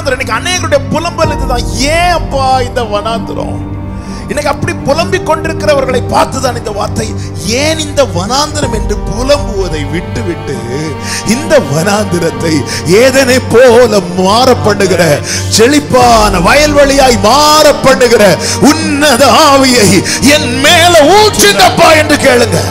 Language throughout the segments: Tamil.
வனாந்திரம் இன்னைக்கு அநேகருடைய புலம்பல் இதுதான் ஏன் அப்பா இந்த வனாந்திரம் இன்னைக்கு அப்படி புலம்பிக் கொண்டிருக்கிறவர்களை பார்த்துதான் இந்த வார்த்தை ஏன் இந்த வனாந்திரம் என்று புலம்புவதை விட்டு விட்டு இந்த வனாந்திரத்தை ஏதனை போல மாற பண்ணுகிற செழிப்பான வயல்வெளியாய் மாற பண்ணுகிற உன்னத ஆவியை என் மேல ஊற்றுங்கப்பா என்று கேளுங்க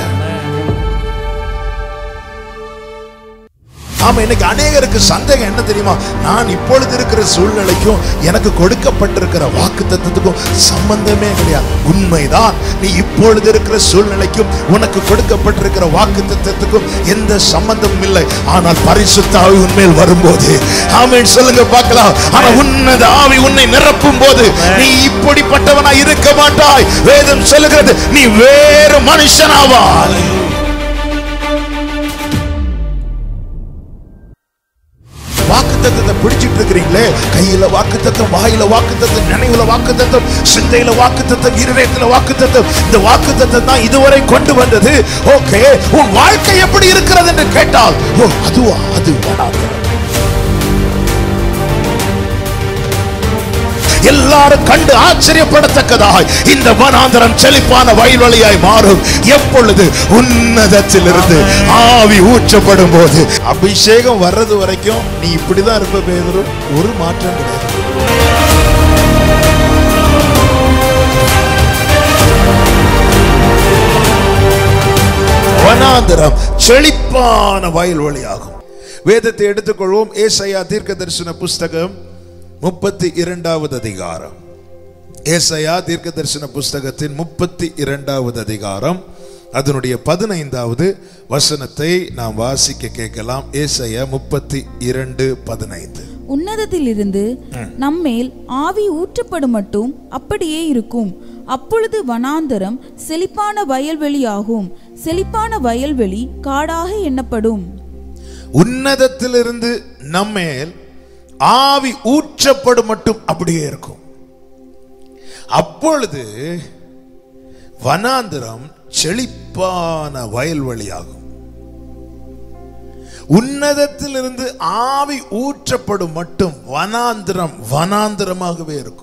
ஆமா இன்னைக்கு அநேகருக்கு சந்தேகம் என்ன தெரியுமா நான் இப்பொழுது இருக்கிற சூழ்நிலைக்கும் எனக்கு கொடுக்கப்பட்டிருக்கிற வாக்கு தத்துவத்துக்கும் சம்பந்தமே கிடையாது உண்மைதான் நீ இப்பொழுது இருக்கிற சூழ்நிலைக்கும் உனக்கு கொடுக்கப்பட்டிருக்கிற வாக்கு தத்துவத்துக்கும் எந்த சம்பந்தமும் இல்லை ஆனால் பரிசுத்த ஆவி உண்மையில் வரும்போது ஆமென் சொல்லுங்க பார்க்கலாம் ஆனா உன்னத ஆவி உன்னை நிரப்பும் போது நீ இப்படிப்பட்டவனா இருக்க மாட்டாய் வேதம் சொல்லுகிறது நீ வேறு மனுஷனாவாய் வாக்குத்தத்தத்தை பிடிச்சிட்டு இருக்கிறீங்களே கையில வாக்குத்தத்தம் வாயில வாக்குத்தத்தம் நினைவுல வாக்குத்தத்தம் சிந்தையில வாக்குத்தத்தம் இருதயத்துல வாக்குத்தத்தம் இந்த வாக்குத்தத்தம் தான் இதுவரை கொண்டு வந்தது ஓகே உன் வாழ்க்கை எப்படி இருக்கிறது என்று கேட்டால் ஓ அதுவா அது வனாந்திரம் எல்லாரும் கண்டு ஆச்சரியப்படத்தக்கதாய் இந்த வனாந்தரம் செழிப்பான வயல்வெளியாய் மாறும் எப்பொழுது உன்னதத்திலிருந்து ஆவி ஊற்றப்படும் போது அபிஷேகம் வர்றது வரைக்கும் நீ இப்படிதான் இருப்ப பேதரு ஒரு மாற்றம் கிடையாது வனாந்தரம் செழிப்பான வயல்வெளியாகும் வேதத்தை எடுத்துக்கொள்வோம் ஏசையா தீர்க்க தரிசன புஸ்தகம் முப்பத்தி இரண்டாவது அதிகாரம் ஏசையா தீர்க்க தரிசன புஸ்தகத்தின் முப்பத்தி இரண்டாவது அதிகாரம் அதனுடைய பதினைந்தாவது வசனத்தை நாம் வாசிக்க கேட்கலாம் ஏசையா முப்பத்தி இரண்டு பதினைந்து உன்னதத்திலிருந்து நம்மேல் ஆவி ஊற்றப்படும் மட்டும் அப்படியே இருக்கும் அப்பொழுது வனாந்தரம் செழிப்பான வயல்வெளியாகும் செழிப்பான வயல்வெளி காடாக எண்ணப்படும் உன்னதத்திலிருந்து நம்மேல் ஆவி ஊற்றப்படும் மட்டும் அப்படியே இருக்கும் அப்பொழுது வனாந்திரம் செழிப்பான வயல்வெளியாகும் உன்னதத்திலிருந்து ஆவி ஊற்றப்படும் மட்டும் வனாந்திரம் வனாந்திரமாகவே இருக்கும்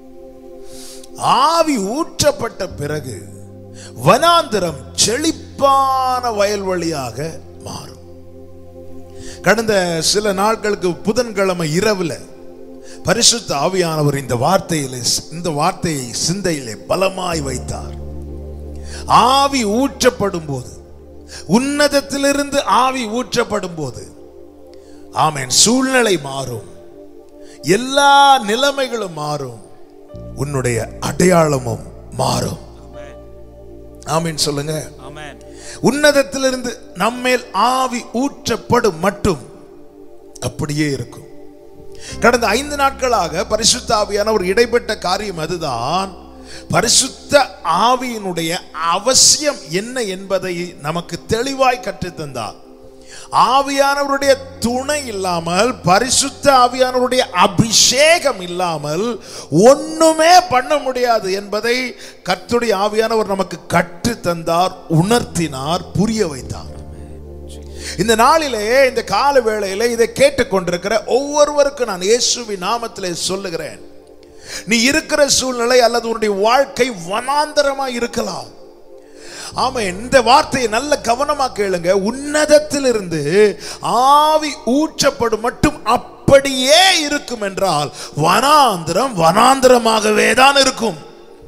ஆவி ஊற்றப்பட்ட பிறகு வனாந்திரம் செழிப்பான வயல்வெளியாக மாறும் கடந்த சில நாட்களுக்கு புதன்கிழமை இரவுல பரிசுத்த ஆவியானவர் இந்த வார்த்தையிலே இந்த வார்த்தையை சிந்தையிலே பலமாய் வைத்தார் ஆவி ஊற்றப்படும் போது உன்னதத்திலிருந்து ஆவி ஊற்றப்படும் போது ஆமென் சூழ்நிலை மாறும் எல்லா நிலைமைகளும் மாறும் உன்னுடைய அடையாளமும் மாறும் ஆமென் சொல்லுங்க ஆமென் உன்னதத்திலிருந்து நம்மேல் ஆவி ஊற்றப்படும் மட்டும் அப்படியே இருக்கும் கடந்த ஐந்து நாட்களாக பரிசுத்த ஆவியானவர் இடைப்பட்ட காரியம் அதுதான் பரிசுத்த ஆவியினுடைய அவசியம் என்ன என்பதை நமக்கு தெளிவாய் கற்றுத்தந்தார் ஆவியானவருடைய துணை இல்லாமல் பரிசுத்த ஆவியானவருடைய அபிஷேகம் இல்லாமல் ஒண்ணுமே பண்ண முடியாது என்பதை கர்த்தருடைய ஆவியானவர் நமக்கு கற்று தந்தார் உணர்த்தினார் புரிய வைத்தார் இந்த நாளிலே இந்த கால வேளையிலே இதை கேட்டுக்கொண்டிருக்கிற ஒவ்வொருவருக்கும் நான் இயேசுவின் நாமத்திலே சொல்லுகிறேன் நீ இருக்கிற சூழ்நிலை அல்லது உன்னுடைய வாழ்க்கை வனாந்தரமா இருக்கலாம் ஆமா இந்த வார்த்தையை நல்ல கவனமா கேளுங்க உன்னதத்திலிருந்து ஆவி ஊற்றப்படும் மட்டும் அப்படியே இருக்கும் என்றால் வனாந்திரம் வனாந்திரமாகவே தான் இருக்கும்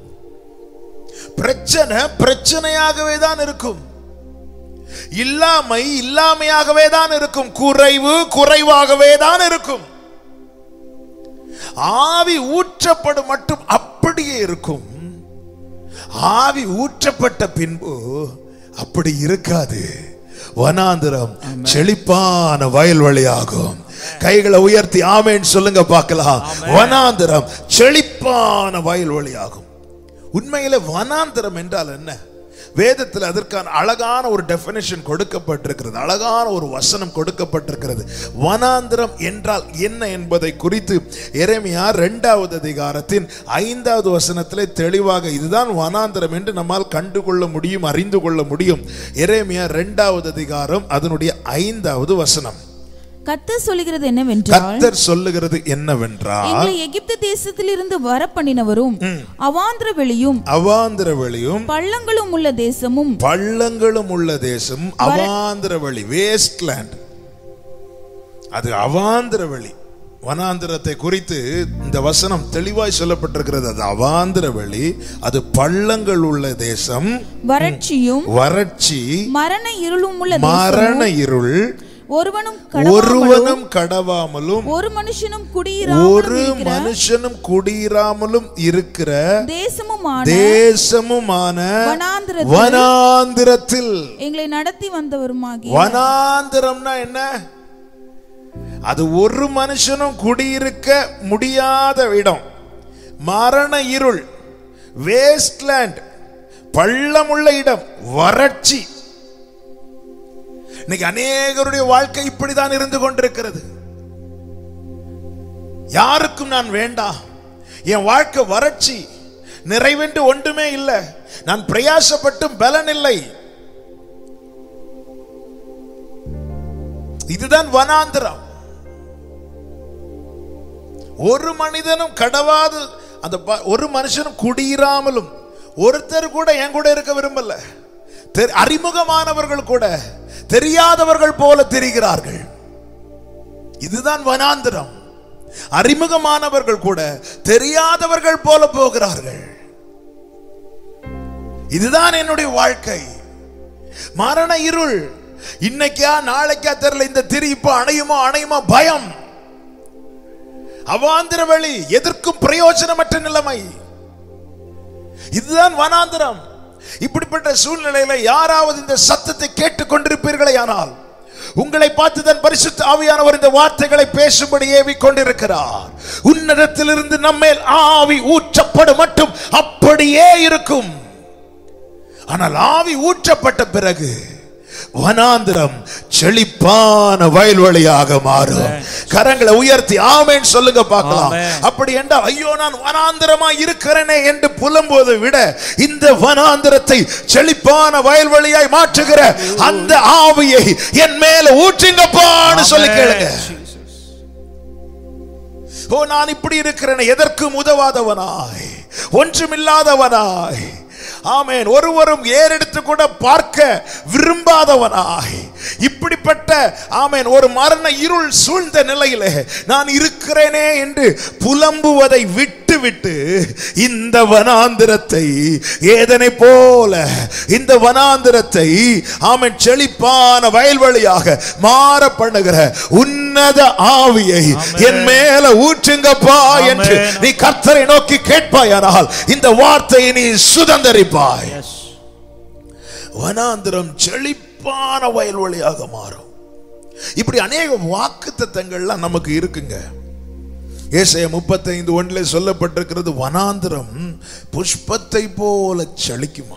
பிரச்சனை பிரச்சனையாகவே தான் இருக்கும் இல்லாமை இல்லாமையாகவே தான் இருக்கும் குறைவு குறைவாகவே தான் இருக்கும் ஆவி ஊற்றப்படும் மட்டும் அப்படியே இருக்கும் ஆவி ஊற்றப்பட்ட பின்பு அப்படி இருக்காது வனாந்திரம் செழிப்பான வயல்வெளியாகும் கைகளை உயர்த்தி ஆமேன்னு சொல்லுங்க பார்க்கலாம் வனாந்திரம் செழிப்பான வயல்வெளியாகும் உண்மையில வனாந்திரம் என்றால் என்ன வேதத்தில் அதற்கான அழகான ஒரு டெஃபினேஷன் கொடுக்கப்பட்டிருக்கிறது அழகான ஒரு வசனம் கொடுக்கப்பட்டிருக்கிறது வனாந்திரம் என்றால் என்ன என்பதை குறித்து எரேமியா இரண்டாவது அதிகாரத்தின் ஐந்தாவது வசனத்திலே தெளிவாக இதுதான் வனாந்திரம் என்று நம்மால் கண்டுகொள்ள முடியும் அறிந்து கொள்ள முடியும் எரேமியா இரண்டாவது அதிகாரம் அதனுடைய ஐந்தாவது வசனம் கர்த்தர் சொல்லுகிறது என்னவென்றால் கர்த்தர் சொல்லுகிறது என்னவென்றால் எங்களை எகிப்து தேசத்திலிருந்து வர பண்ணினவரும் அவாந்திர வெளியும் அவாந்திர வெளியும் பள்ளங்களும் உள்ள தேசமும் பள்ளங்களும் உள்ள தேசம் அவாந்திர வழி வேஸ்ட்லேண்ட் அது அவாந்திர வழி வனாந்திரத்தை குறித்து இந்த வசனம் தெளிவாய் சொல்லப்பட்டிருக்கிறது அது அவாந்திர வழி அது பள்ளங்கள் உள்ள தேசம் வறட்சியும் வறட்சி மரண இருளும் உள்ள தேசம் மரண இருள் ஒருவனும் கடவாமலும் ஒருவனும் கடவாமலும் ஒரு மனுஷனும் குடியிராமலும் ஒரு இருக்கிற மனுஷனும் குடியிராமலும் இருக்கிற தேசமுமான தேசமுமான வனாந்திரத்தில் வனாந்திரத்தில் எங்களை நடத்தி வந்தவருமாகி வனாந்திரம்னா என்ன அது ஒரு மனுஷனும் குடியிருக்க முடியாத இடம் மரண இருள் வேஸ்ட்லேண்ட் பள்ளமுள்ள இடம் வறட்சி இன்னைக்கு அநேகருடைய வாழ்க்கை இப்படிதான் இருந்து கொண்டிருக்கிறது யாருக்கும் நான் வேண்டாம் என் வாழ்க்கை வறட்சி நிறைவென்று ஒன்றுமே இல்லை நான் பிரயாசப்பட்டும் பலன் இல்லை இதுதான் வனாந்திரம் ஒரு மனிதனும் கடவாது அந்த ப- ஒரு மனுஷனும் குடியிராமலும் ஒருத்தர் கூட என் கூட இருக்க விரும்பல தெரி- அறிமுகமானவர்கள் கூட தெரியாதவர்கள் போல தெரிகிறார்கள் இதுதான் வனாந்திரம் அறிமுகமானவர்கள் கூட தெரியாதவர்கள் போல போகிறார்கள் இதுதான் என்னுடைய வாழ்க்கை மரண இருள் இன்னைக்கா நாளைக்கா தெரியல இந்த திரி இப்போ அணையுமா அணையுமா பயம் அவாந்திர வழி எதற்கும் பிரயோஜனமற்ற நிலைமை இதுதான் வனாந்திரம் இப்படிப்பட்ட சூழ்நிலையில யாராவது இந்த சத்தத்தை கேட்டுக் கொண்டிருப்பீர்களே ஆனால் உங்களை பார்த்து தன் பரிசுத்த ஆவியானவர் இந்த வார்த்தைகளை பேசும்படி ஏவி கொண்டிருக்கிறார் உன்னதத்திலிருந்து நம்மேல் ஆவி ஊற்றப்படும் மட்டும் அப்படியே இருக்கும் ஆனால் ஆவி ஊற்றப்பட்ட பிறகு வனாந்திரம் செழிப்பான வயல்வெளியாக மாறும் கரங்களை உயர்த்தி ஆமென் சொல்லுங்க பார்க்கலாம் ஆமென். அப்படி என்றால் ஐயோ நான் வனாந்திரமா இருக்கிறேனே என்று புலம்போதை விட இந்த வனாந்திரத்தை செழிப்பான வயல்வெளியாய் மாற்றுகிற அந்த ஆவியை என் மேல ஊற்றுங்கப்பான்னு சொல்லி கேளுங்க ஓ நான் இப்படி இருக்கிறேன் எதற்கும் உதவாதவனாய் ஒன்றுமில்லாதவனாய் ஆமென் ஒருவரும் ஏறெடுத்து கூட பார்க்க விரும்பாதவனாய் இப்படிப்பட்ட ஆமென் ஒரு மரண இருள் சூழ்ந்த நிலையிலே நான் இருக்கிறேனே என்று புலம்புவதை விட்டு விட்டு இந்த வனாந்திரத்தை ஏதனை போல இந்த வனாந்திரத்தை ஆமென் செழிப்பான வயல்வெளியாக மாற பண்ணுகிற உன்னத ஆவியை என் மேல ஊற்றுங்கப்பா என்று ஆமென். நீ கர்த்தரை நோக்கி கேட்பாயானால் இந்த வார்த்தையை நீ சுதந்தரிப்பாய் எஸ் வனாந்திரம் செழிப்பான வயல்வெளியாக மாறும் இப்படி அநேக வாக்கு தத்தங்கள்லாம் நமக்கு இருக்குங்க ஏசாய முப்பத்தைந்து ஒன்றிலே சொல்லப்பட்டிருக்கிறது வனாந்திரம் புஷ்பத்தை போல செழிக்குமா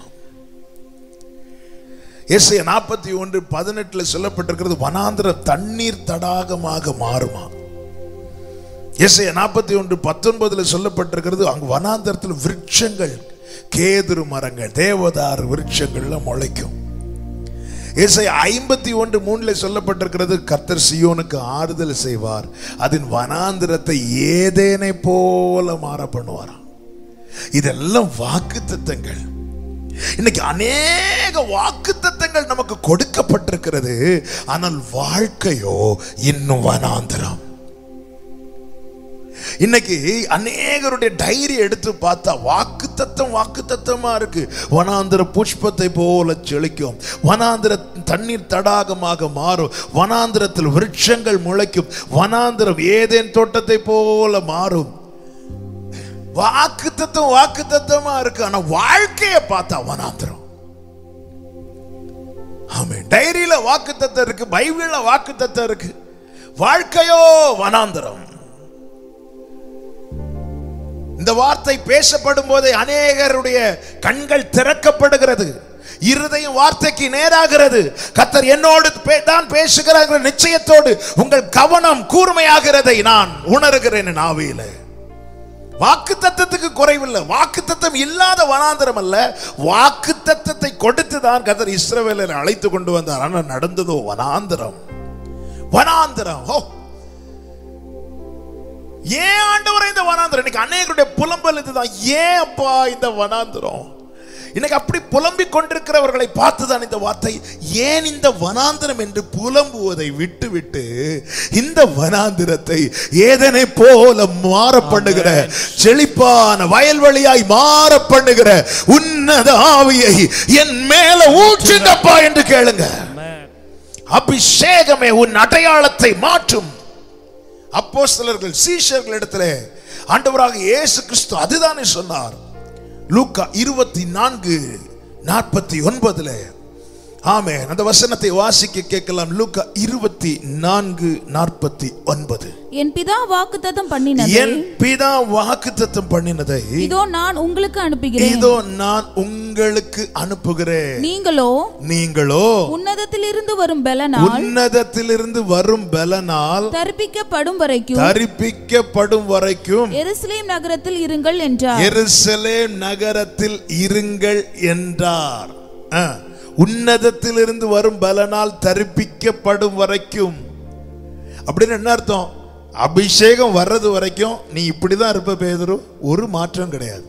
ஏசாய நாற்பத்தி ஒன்று பதினெட்டுல சொல்லப்பட்டிருக்கிறது வனாந்திரம் தண்ணீர் தடாகமாக மாறுமா ஏசாய நாற்பத்தி ஒன்று பத்தொன்பதுல சொல்லப்பட்டிருக்கிறது அங்கு வனாந்தரத்தில் விருட்சங்கள் கேதுரு மரங்கள் தேவதார் விருட்சங்கள்லாம் முளைக்கும் ஏசாய ஐம்பத்தி ஒன்று மூணுல சொல்லப்பட்டிருக்கிறது கர்த்தர் சியோனுக்கு ஆறுதல் செய்வார் அதன் வனாந்திரத்தை ஏதேனை போல மாற பண்ணுவாராம் இதெல்லாம் வாக்கு இன்னைக்கு அநேக வாக்கு நமக்கு கொடுக்கப்பட்டிருக்கிறது ஆனால் வாழ்க்கையோ இன்னும் வனாந்திரம் இன்னைக்கு அநேகருடைய டைரி எடுத்து பார்த்தா வாக்கு தத்தம் வாக்கு தத்தமா இருக்கு வனாந்திர புஷ்பத்தை போல செழிக்கும் வனாந்திர தண்ணீர் தடாகமாக மாறும் வனாந்திரத்தில் விருட்சங்கள் முளைக்கும் வனாந்திரம் ஏதேன் தோட்டத்தை போல மாறும் வாக்கு தத்துவம் வாக்கு தத்துவமா இருக்கு ஆனா வாழ்க்கையை பார்த்தா வனாந்திரம் ஆமே டைரியில வாக்கு தத்தம் இருக்கு பைபிள்ல வாக்கு தத்தம் இருக்கு வாழ்க்கையோ வனாந்திரம் இந்த வார்த்தை பேசப்படும் போதே அநேகருடைய கண்கள் திறக்கப்படுகிறது இருதயம் வார்த்தைக்கு நேராகிறது கத்தர் என்னோடு பே- தான் பேசுகிறார் என்ற நிச்சயத்தோடு உங்கள் கவனம் கூர்மையாகிறதை நான் உணர்கிறேன் என் ஆவியில வாக்கு தத்தத்துக்கு குறைவில்லை வாக்கு தத்தம் இல்லாத வனாந்திரம் அல்ல வாக்கு தத்தத்தை கொடுத்து தான் கத்தர் இஸ்ரவேலரை அழைத்து கொண்டு வந்தார் ஆனால் நடந்ததோ வனாந்திரம் வனாந்திரம் ஓ ஏன் ஆண்டவரே இந்த வனாந்திரம் இன்னைக்கு அநேகருடைய புலம்பல் இதுதான் ஏன் அப்பா இந்த வனாந்திரம் இன்னைக்கு அப்படி புலம்பிக் கொண்டிருக்கிறவர்களை பார்த்துதான் இந்த வார்த்தை ஏன் இந்த வனாந்திரம் என்று புலம்புவதை விட்டு விட்டு இந்த வனாந்திரத்தை ஏதனை போல மாற பண்ணுகிற செழிப்பான வயல்வெளியாய் மாற பண்ணுகிற உன்னத ஆவியை என் மேல ஊற்றுங்கப்பா என்று கேளுங்க அபிஷேகமே உன் அடையாளத்தை மாற்றும் அப்போஸ்தலர்கள் சீஷர்கள் இடத்துல ஆண்டவராக இயேசு கிறிஸ்து அதுதானே சொன்னார் லூக்கா இருபத்தி நான்கு நாற்பத்தி ஒன்பதுல ஆமே அந்த வசனத்தை வாசிக்க கேட்கலாம் லூக்கா இருபத்தி நான்கு நாற்பத்தி ஒன்பது என் பிதா வாக்குத்தத்தம் பண்ணினது என் பிதா வாக்குத்தத்தம் பண்ணினதை இதோ நான் உங்களுக்கு அனுப்புகிறேன் இதோ நான் உங்களுக்கு அனுப்புகிறேன் நீங்களோ நீங்களோ உன்னதத்திலிருந்து வரும் பலனால் உன்னதத்திலிருந்து வரும் பலனால் தரிப்பிக்கப்படும் வரைக்கும் தரிப்பிக்கப்படும் வரைக்கும் எருசலேம் நகரத்தில் இருங்கள் என்றார் எருசலேம் நகரத்தில் இருங்கள் என்றார் ஆ, உன்னதத்திலிருந்து வரும் பலனால் தரிப்பிக்கப்படும் வரைக்கும் அப்படின்னு என்ன அர்த்தம் அபிஷேகம் வர்றது வரைக்கும் நீ இப்படிதான் இருப்ப பேதரு ஒரு மாற்றம் கிடையாது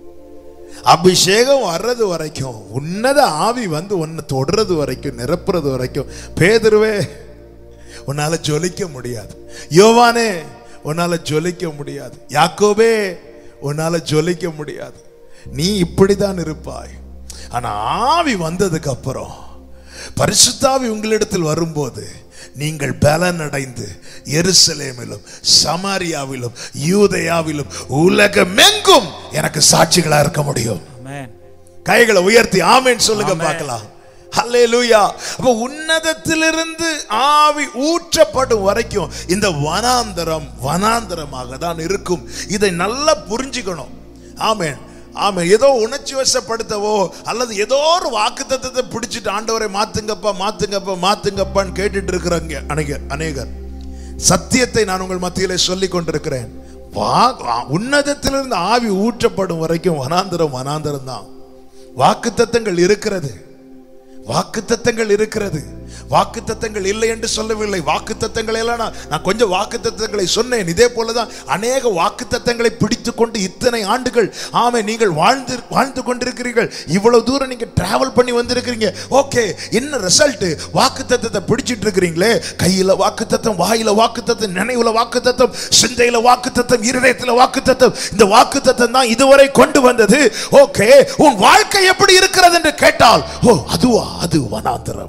அபிஷேகம் வர்றது வரைக்கும் உன்னத ஆவி வந்து உன்னை தொடுறது வரைக்கும் நிரப்புறது வரைக்கும் பேதுருவே உன்னால ஜொலிக்க முடியாது யோவானே உன்னால ஜொலிக்க முடியாது யாக்கோபே உன்னால ஜொலிக்க முடியாது நீ இப்படிதான் இருப்பாய் ஆனா ஆவி வந்ததுக்கு அப்புறம் பரிசுத்தாவி உங்களிடத்தில் வரும்போது நீங்கள் பலன் அடைந்து எருசலேமிலும் சமாரியாவிலும் யூதயாவிலும் உலகமெங்கும் எனக்கு சாட்சிகளா இருக்க முடியும் Amen. கைகளை உயர்த்தி ஆமென் சொல்லுங்க ஆமென். பார்க்கலாம் ஹல்லேலூயா அப்ப உன்னதத்திலிருந்து ஆவி ஊற்றப்படும் வரைக்கும் இந்த வனாந்தரம் வனாந்தரமாக தான் இருக்கும் இதை நல்லா புரிஞ்சுக்கணும் ஆமென் ஆமென் ஏதோ உணர்ச்சி வசப்படுத்தவோ அல்லது ஏதோ ஒரு வாக்குத்தத்தத்தை பிடிச்சிட்டு ஆண்டவரை மாத்துங்கப்பா மாத்துங்கப்பா மாத்துங்கப்பான்னு கேட்டுட்டு இருக்கிறாங்க அநேகர் அநேகர் சத்தியத்தை நான் உங்கள் மத்தியிலே சொல்லிக் கொண்டிருக்கிறேன் வா- உன்னதத்திலிருந்து ஆவி ஊற்றப்படும் வரைக்கும் வனாந்தரம் வனாந்தரம் தான் வாக்குத்தத்தங்கள் இருக்கிறது வாக்குத்தத்தங்கள் இருக்கிறது வாக்குத்தத்தங்கள் இல்லை என்று சொல்லவில்லை வாக்குத்தத்தங்களை எல்லாம் நான் நான் கொஞ்சம் வாக்குத்தத்தங்களை சொன்னேன் இதே போலதான் அநேக வாக்குத்தத்தங்களை பிடித்து கொண்டு இத்தனை ஆண்டுகள் ஆமை நீங்கள் வாழ்ந்து வாழ்ந்து கொண்டிருக்கிறீர்கள் இவ்வளவு தூரம் நீங்க டிராவல் பண்ணி வந்திருக்கிறீங்க ஓகே என்ன ரிசல்ட் வாக்குத்தத்தத்தை பிடிச்சிட்டு இருக்கிறீங்களே கையில வாக்குத்தத்தம் வாயில வாக்குத்தத்தம் நினைவுல வாக்குத்தத்தம் சிந்தையில வாக்குத்தத்தம் இருதயத்துல வாக்குத்தத்தம் இந்த வாக்குத்தத்தம் தான் இதுவரை கொண்டு வந்தது ஓகே உன் வாழ்க்கை எப்படி இருக்கிறது என்று கேட்டால் ஓ அதுவா அது வனாந்தரம்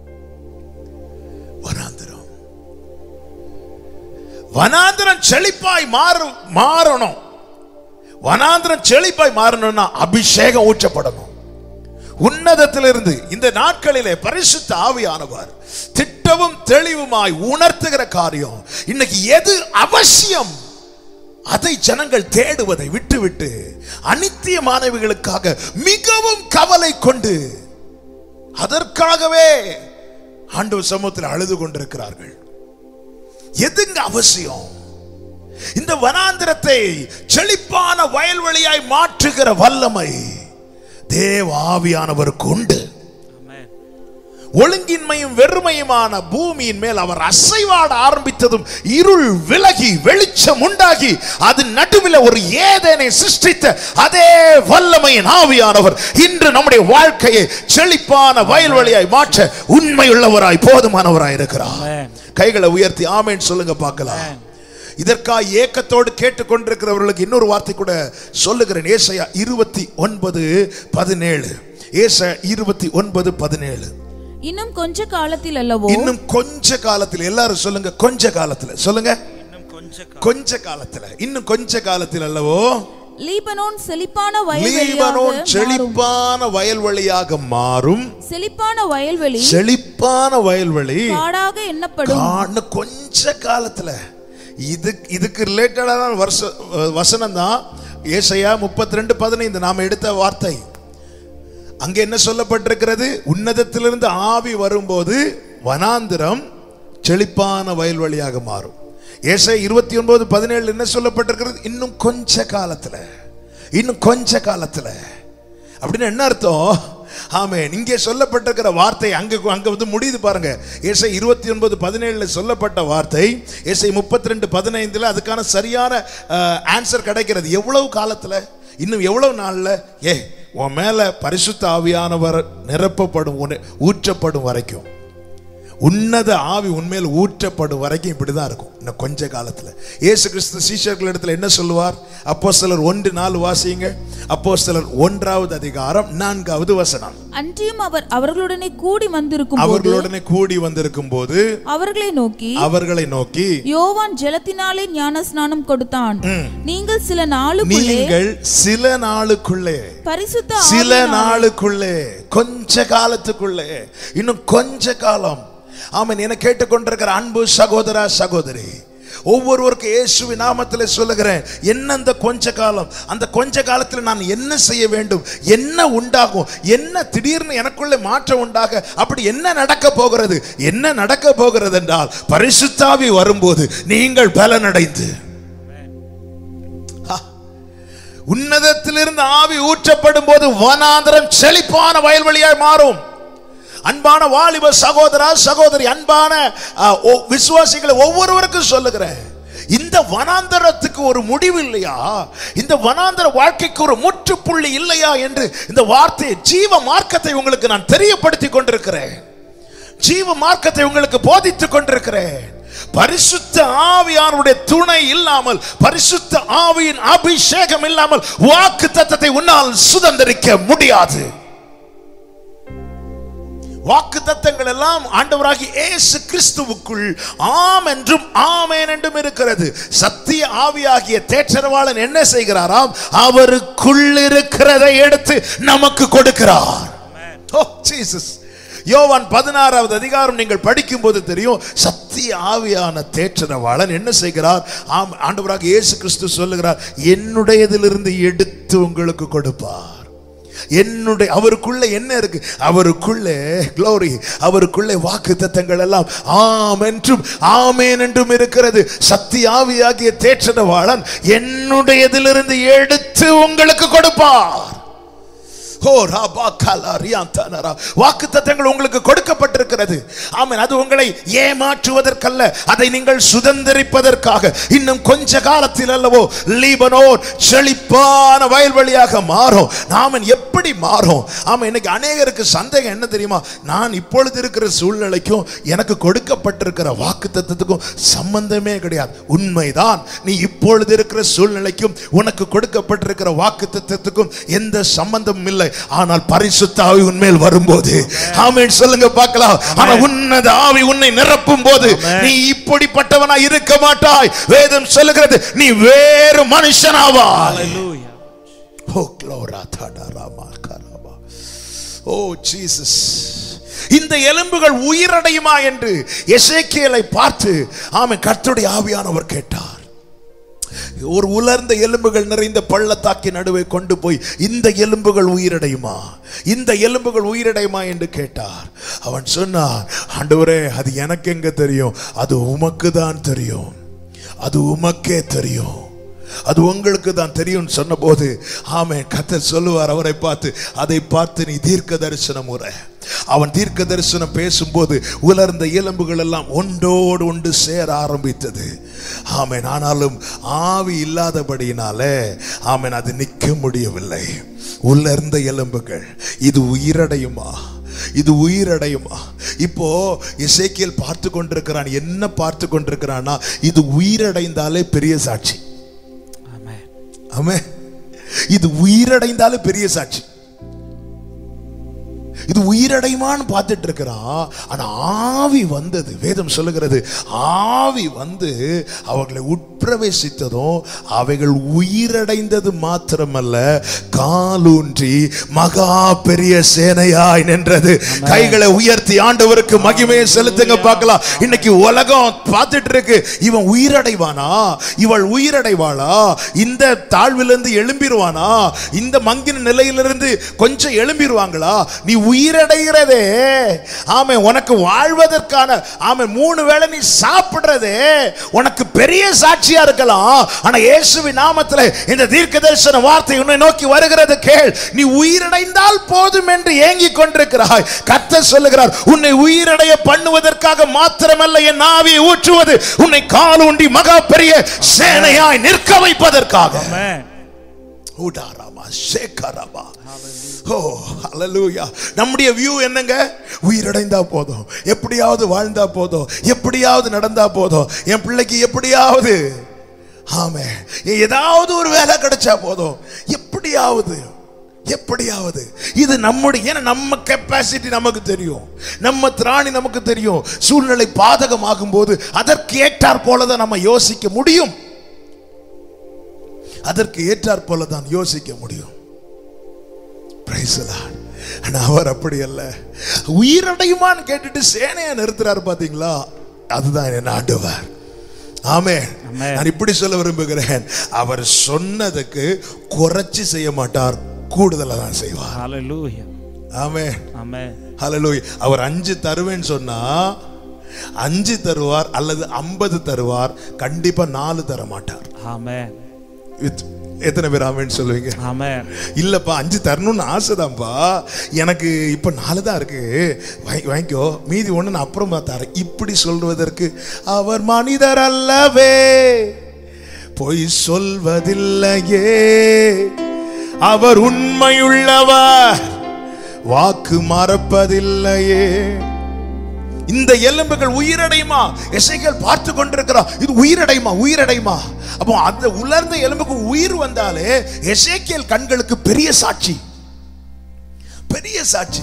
வனாந்தரம் வனாந்தரம் செழிப்பாய் மாறு மாறணும் வனாந்தரம் செழிப்பாய் மாறணும்னா அபிஷேகம் ஊற்றப்படணும் உன்னதத்திலிருந்து இந்த நாட்களிலே பரிசுத்த ஆவியானவர் திட்டமும் தெளிவுமாய் உணர்த்துகிற காரியம் இன்னைக்கு எது அவசியம் அதை ஜனங்கள் தேடுவதை விட்டுவிட்டு அனித்தியமானவைகளுக்காக மிகவும் கவலை கொண்டு அதற்காகவே ஆண்டவர் சமூகத்தில் அழுது கொண்டிருக்கிறார்கள் எதுங்க அவசியம் இந்த வனாந்திரத்தை செழிப்பான வயல்வெளியாய் மாற்றுகிற வல்லமை தேவ ஆவியானவருக்கு உண்டு Amen. ஒழுங்கின்மையும் வெறுமையுமான பூமியின் மேல் அவர் அசைவாட ஆரம்பித்ததும் இருள் விலகி வெளிச்சம் உண்டாகி அது நடுவில் ஒரு ஏதேனை சிருஷ்டித்த அதே வல்லமையின் ஆவியானவர் இன்று நம்முடைய வாழ்க்கையை செழிப்பான வயல்வெளியாய் மாற்ற உண்மையுள்ளவராய் போதுமானவராய் இருக்கிறார் Amen. கைகளை உயர்த்தி ஆமென் சொல்லுங்க பார்க்கலாம் Amen. இதற்காக ஏக்கத்தோடு கேட்டுக்கொண்டிருக்கிறவர்களுக்கு இன்னொரு வார்த்தை கூட சொல்லுகிறேன் ஏசாயா இருபத்தி ஒன்பது பதினேழு ஏசாயா இருபத்தி ஒன்பது பதினேழு இன்னும் கொஞ்ச காலத்தில் அல்லவோ இன்னும் கொஞ்ச காலத்துல எல்லாரும் சொல்லுங்க கொஞ்ச காலத்துல சொல்லுங்க இன்னும் கொஞ்சம் கா- கொஞ்ச காலத்துல இன்னும் கொஞ்ச காலத்தில் அல்லவோ லீபனோன் செழிப்பான லீபனோன் வயல்வெளியாக மாறும் செழிப்பான வயல்வெளியாக மாறும் செழிப்பான வயல்வெளி செழிப்பான வயல்வெளி காடாக எண்ணப்படும் காண கொஞ்ச காலத்துல இது இதுக்கு ரிலேட்டடான வருஷ வசனம் தான் ஏசையா முப்பத்தி ரெண்டு பதினைந்து நாம எடுத்த வார்த்தை அங்க என்ன சொல்லப்பட்டிருக்கிறது உன்னதத்திலிருந்து ஆவி வரும்போது வனாந்திரம் செழிப்பான வயல்வெளியாக மாறும் ஏசை இருபத்தி ஒன்பது பதினேழு என்ன சொல்லப்பட்டிருக்கிறது இன்னும் கொஞ்ச காலத்துல இன்னும் கொஞ்ச காலத்துல அப்படின்னு என்ன அர்த்தம் ஆமென் இங்கே சொல்லப்பட்டிருக்கிற வார்த்தை அங்க அங்க வந்து முடியுது பாருங்க ஏசை இருபத்தி ஒன்பது பதினேழுல சொல்லப்பட்ட வார்த்தை ஏசை முப்பத்தி ரெண்டு பதினைந்துல அதுக்கான சரியான ஆன்சர் கிடைக்கிறது எவ்வளவு காலத்துல இன்னும் எவ்வளவு நாள்ல ஏ உன் மேல பரிசுத்த ஆவியானவர் நிரப்பப்படும் உன்னை- ஊற்றப்படும் வரைக்கும் உன்னத ஆவி உண்மையில் ஊற்றப்படும் வரைக்கும் இப்படிதான் இருக்கும் இன்னும் கொஞ்ச காலத்துல இயேசு கிறிஸ்து சீஷர்கள் இடத்துல என்ன சொல்லுவார் அப்போ சிலர் ஒன்று நாலு வாசியுங்க அப்போ சிலர் ஒன்றாவது அதிகாரம் நான்காவது வசனம் அன்றியும் அவர் அவர்களுடனே கூடி வந்திருக்கும் போது அவர்களுடனே கூடி வந்திருக்கும் போது அவர்களை நோக்கி அவர்களை நோக்கி யோவான் ஜலத்தினாலே ஞானஸ்நானம் கொடுத்தான் நீங்கள் சில நாளுக்குள்ளே நீங்கள் சில நாளுக்குள்ளே பரிசுத்த சில ஆவியினாலே- நாளுக்குள்ளே கொஞ்ச காலத்துக்குள்ளே இன்னும் கொஞ்ச காலம் ஆமென் என கேட்டுக்கொண்டிருக்கிற அன்பு சகோதரா சகோதரி ஒவ்வொருவருக்கு இயேசுவின் நாமத்தில் சொல்லுகிறேன் என்ன அந்த கொஞ்ச காலம் அந்த கொஞ்ச காலத்தில் நான் என்ன செய்ய வேண்டும் என்ன உண்டாகும் என்ன திடீர்னு எனக்குள்ளே மாற்றம் உண்டாக அப்படி என்ன நடக்க போகிறது என்ன நடக்க போகிறது என்றால் பரிசுத்தாவி வரும்போது நீங்கள் பலனடைந்து உன்னதத்திலிருந்து ஆவி ஊற்றப்படும் போது வனாந்தரம் செழிப்பான வயல்வெளியாய் மாறும் அன்பான வாலிப சகோதரா சகோதரி அன்பான அஹ், ஒ- விசுவாசிகளை ஒவ்வொருவருக்கும் சொல்லுகிறேன் இந்த வனாந்தரத்துக்கு ஒரு முடிவு இல்லையா இந்த வனாந்தர வாழ்க்கைக்கு ஒரு முற்றுப்புள்ளி இல்லையா என்று இந்த வார்த்தை ஜீவ மார்க்கத்தை உங்களுக்கு நான் தெரியப்படுத்தி கொண்டிருக்கிறேன் ஜீவ மார்க்கத்தை உங்களுக்கு போதித்துக் கொண்டிருக்கிறேன் பரிசுத்த ஆவியானுடைய துணை இல்லாமல் பரிசுத்த ஆவியின் அபிஷேகம் இல்லாமல் வாக்கு தத்தத்தை உன்னால் சுதந்திரிக்க முடியாது வாக்கு தத்தங்கள் எல்லாம் ஆண்டவராகி இயேசு கிறிஸ்துவுக்குள் ஆம் என்றும் ஆமேன் என்றும் இருக்கிறது சத்திய ஆவியாகிய தேற்றரவாளன் என்ன செய்கிறாராம் அவருக்குள் இருக்கிறதை எடுத்து நமக்கு கொடுக்கிறார் ஓ ஜீசஸ் யோவான் பதினாறாவது அதிகாரம் நீங்கள் படிக்கும் போது தெரியும் சத்திய ஆவியான தேற்றரவாளன் என்ன செய்கிறார் ஆம் ஆண்டவராக இயேசு கிறிஸ்து சொல்லுகிறார் என்னுடையதிலிருந்து எடுத்து உங்களுக்கு கொடுப்பார் என்னுடைய அவருக்குள்ள என்ன இருக்கு அவருக்குள்ளே க்ளோரி அவருக்குள்ளே வாக்கு தத்தங்கள் எல்லாம் ஆம் என்றும் ஆமேன் என்றும் இருக்கிறது சத்திய ஆவியாகிய தேற்றரவாளன் என்னுடையதிலிருந்து எடுத்து உங்களுக்கு கொடுப்பார் ஓ ராபா காலா ரியாந்தானரா வாக்கு தத்தங்கள் உங்களுக்கு கொடுக்கப்பட்டிருக்கிறது ஆமென் அது உங்களை ஏமாற்றுவதற்கல்ல அதை நீங்கள் சுதந்திரிப்பதற்காக இன்னும் கொஞ்ச காலத்தில் அல்லவோ லீபனோன் செழிப்பான வயல்வெளியாக மாறும் நாமன் எப்படி மாறும் ஆமா இன்னைக்கு அநேகருக்கு சந்தேகம் என்ன தெரியுமா நான் இப்பொழுது இருக்கிற சூழ்நிலைக்கும் எனக்கு கொடுக்கப்பட்டிருக்கிற வாக்கு தத்தத்துக்கும் சம்பந்தமே கிடையாது உண்மைதான் நீ இப்பொழுது இருக்கிற சூழ்நிலைக்கும் உனக்கு கொடுக்கப்பட்டிருக்கிற வாக்கு தத்தத்துக்கும் எந்த சம்பந்தமும் இல்லை ஆனால் பரிசுத்த ஆவி உன்மேல் வரும்போது ஆமென் சொல்லுங்க பார்க்கலாம் ஆனா உன்னத ஆவி உன்னை நிரப்பும் போது நீ இப்படிப்பட்டவனா இருக்க மாட்டாய் வேதம் சொல்லுகிறது நீ வேறு மனுஷனாவாய் Hallelujah. ஓ க்ளோரா தடராமா கரபா ஓ ஜீசஸ் இந்த எலும்புகள் உயிரடையுமா என்று எசேக்கியேலை பார்த்து ஆமென் கர்த்தருடைய ஆவியானவர் கேட்டார் ஒரு உலர்ந்த எலும்புகள் நிறைந்த பள்ளத்தாக்கி நடுவே கொண்டு போய் இந்த எலும்புகள் உயிரடையுமா இந்த எலும்புகள் உயிரடையுமா என்று கேட்டார் அவன் சொன்னான் ஆண்டவரே அது எனக்கு எங்க தெரியும் அது உமக்கு தான் தெரியும் அது உமக்கே தெரியும் அது உங்களுக்கு தான் தெரியும் சொன்னபோது ஆமே கத்தர் சொல்லுவார் அவரை பார்த்து அதை பார்த்து நீ தீர்க்க தரிசனம் உரை அவன் தீர்க்க தரிசனம் பேசும்போது உலர்ந்த எலும்புகள் எல்லாம் ஒன்றோடு ஒன்று சேர ஆரம்பித்தது ஆமென் ஆனாலும் ஆவி இல்லாதபடியினாலே ஆமென் அது நிற்க முடியவில்லை உலர்ந்த எலும்புகள் இது உயிரடையுமா இது உயிரடையுமா இப்போ இசைக்கியல் பார்த்து கொண்டிருக்கிறான் என்ன பார்த்து கொண்டிருக்கிறான்னா இது உயிரடைந்தாலே பெரிய சாட்சி Amen. ஆமே இது உயிரடைந்தாலே பெரிய சாட்சி இது உயிரடையுமான்னு பார்த்துட்டு இருக்கிறான் ஆனா ஆவி வந்தது வேதம் சொல்லுகிறது ஆவி வந்து அவர்களை உட்பிரவேசித்ததும் அவைகள் உயிரடைந்தது மாத்திரமல்ல காலூன்றி மகா பெரிய சேனையாய் நின்றது கைகளை உயர்த்தி ஆண்டவருக்கு மகிமையை செலுத்துங்க பார்க்கலாம் இன்னைக்கு உலகம் பார்த்துட்டு இருக்கு இவன் உயிரடைவானா இவள் உயிரடைவாளா இந்த தாழ்விலிருந்து எழும்பிடுவானா இந்த மங்கின நிலையிலிருந்து கொஞ்சம் எழும்பிடுவாங்களா நீ உயிரடைகிறதே ஆமே உனக்கு வாழ்வதற்கான ஆமே மூணு வேளை நீ சாப்பிடுறதே உனக்கு பெரிய சாட்சியா இருக்கலாம் ஆனா இயேசுவின் நாமத்துல இந்த தீர்க்க தரிசன வார்த்தை உன்னை நோக்கி வருகிறது கேள் நீ உயிரடைந்தால் போதும் என்று ஏங்கிக் கொண்டிருக்கிறாய் கர்த்தர் சொல்லுகிறார் உன்னை உயிரடைய பண்ணுவதற்காக மாத்திரமல்ல என் ஆவியை ஊற்றுவது உன்னை காலூண்டி மகா பெரிய சேனையாய் நிற்க வைப்பதற்காக Amen. ஊடாராமா, சேக்கராமா. ஓ ஹalleluya. நம்முடைய வியூ என்னங்க உயிரடைந்தா போதும் எப்படியாவது வாழ்ந்தா போதும் எப்படியாவது நடந்தா போதும் என் பிள்ளைக்கு எப்படியாவது ஆமே ஏதாவது ஒரு வேலை கிடைச்சா போதும் எப்படியாவது எப்படியாவது இது நம்முடைய ஏன்னா நம்ம கெப்பாசிட்டி நமக்கு தெரியும் நம்ம திராணி நமக்கு தெரியும் சூழ்நிலை பாதகமாகும் போது அதற்கு ஏற்றாற் போலதான் நம்ம யோசிக்க முடியும் அதற்கு ஏற்றாற் போல தான் யோசிக்க முடியும் Praise the Lord. ஆனா அவர் அப்படி அல்ல உயிரடையுமான்னு கேட்டுட்டு சேனையா நிறுத்துறாரு பாத்தீங்களா அதுதான் என் ஆண்டவர் ஆமே Amen. நான் இப்படி சொல்ல விரும்புகிறேன் அவர் சொன்னதுக்கு குறைச்சு செய்ய மாட்டார் கூடுதலா தான் செய்வார் Hallelujah. ஆமே Amen. ஹalleluya அவர் அஞ்சு தருவேன்னு சொன்னா அஞ்சு தருவார் அல்லது ஐம்பது தருவார் கண்டிப்பா நாலு தர மாட்டார் Amen. With- எத்தனை பேர் ஆமேன்னு சொல்லுவீங்க Amen. இல்லப்பா அஞ்சு தரணும்னு ஆசைதான்ப்பா எனக்கு இப்ப நாலு தான் இருக்கு வாங்கி- வாங்கிக்கோ மீதி ஒண்ணு நான் அப்புறமா தரேன் இப்படி சொல்வதற்கு அவர் மனிதர் அல்லவே பொய் சொல்வதில்லையே அவர் உண்மையுள்ளவர் வாக்கு மறப்பதில்லையே இந்த எலும்புகள் உயிரடையுமா எசைகள் பார்த்து கொண்டிருக்கிறான் இது உயிரடையுமா உயிரடையுமா அப்போ அந்த உலர்ந்த எலும்புக்கு உயிர் வந்தாலே எசேக்கியல் கண்களுக்கு பெரிய சாட்சி பெரிய சாட்சி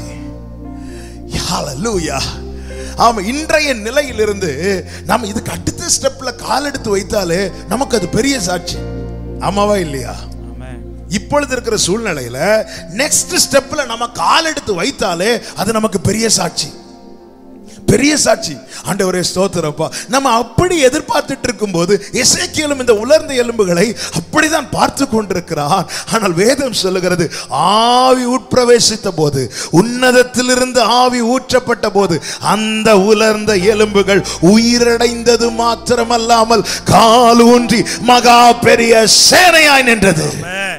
ஹalleluya ஆமா இன்றைய நிலையிலிருந்து நம்ம இதுக்கு அடுத்த ஸ்டெப்ல கால் எடுத்து வைத்தாலே நமக்கு அது பெரிய சாட்சி ஆமாவா இல்லையா Amen. இப்பொழுது இருக்கிற சூழ்நிலையில நெக்ஸ்ட் ஸ்டெப்ல நம்ம கால் எடுத்து வைத்தாலே அது நமக்கு பெரிய சாட்சி பெரிய சாட்சி ஆண்டவரே ஸ்தோத்திரப்பா நம்ம அப்படி எதிர்பார்த்துட்டு இருக்கும்போது எசேக்கியலும் இந்த உலர்ந்த எலும்புகளை அப்படிதான் பார்த்து கொண்டிருக்கிறான் ஆனால் வேதம் சொல்லுகிறது ஆவி உட்பிரவேசித்த போது உன்னதத்திலிருந்து ஆவி ஊற்றப்பட்ட போது அந்த உலர்ந்த எலும்புகள் உயிரடைந்தது மாத்திரமல்லாமல் கால் ஊன்றி மகா பெரிய சேனையாய் நின்றது Amen.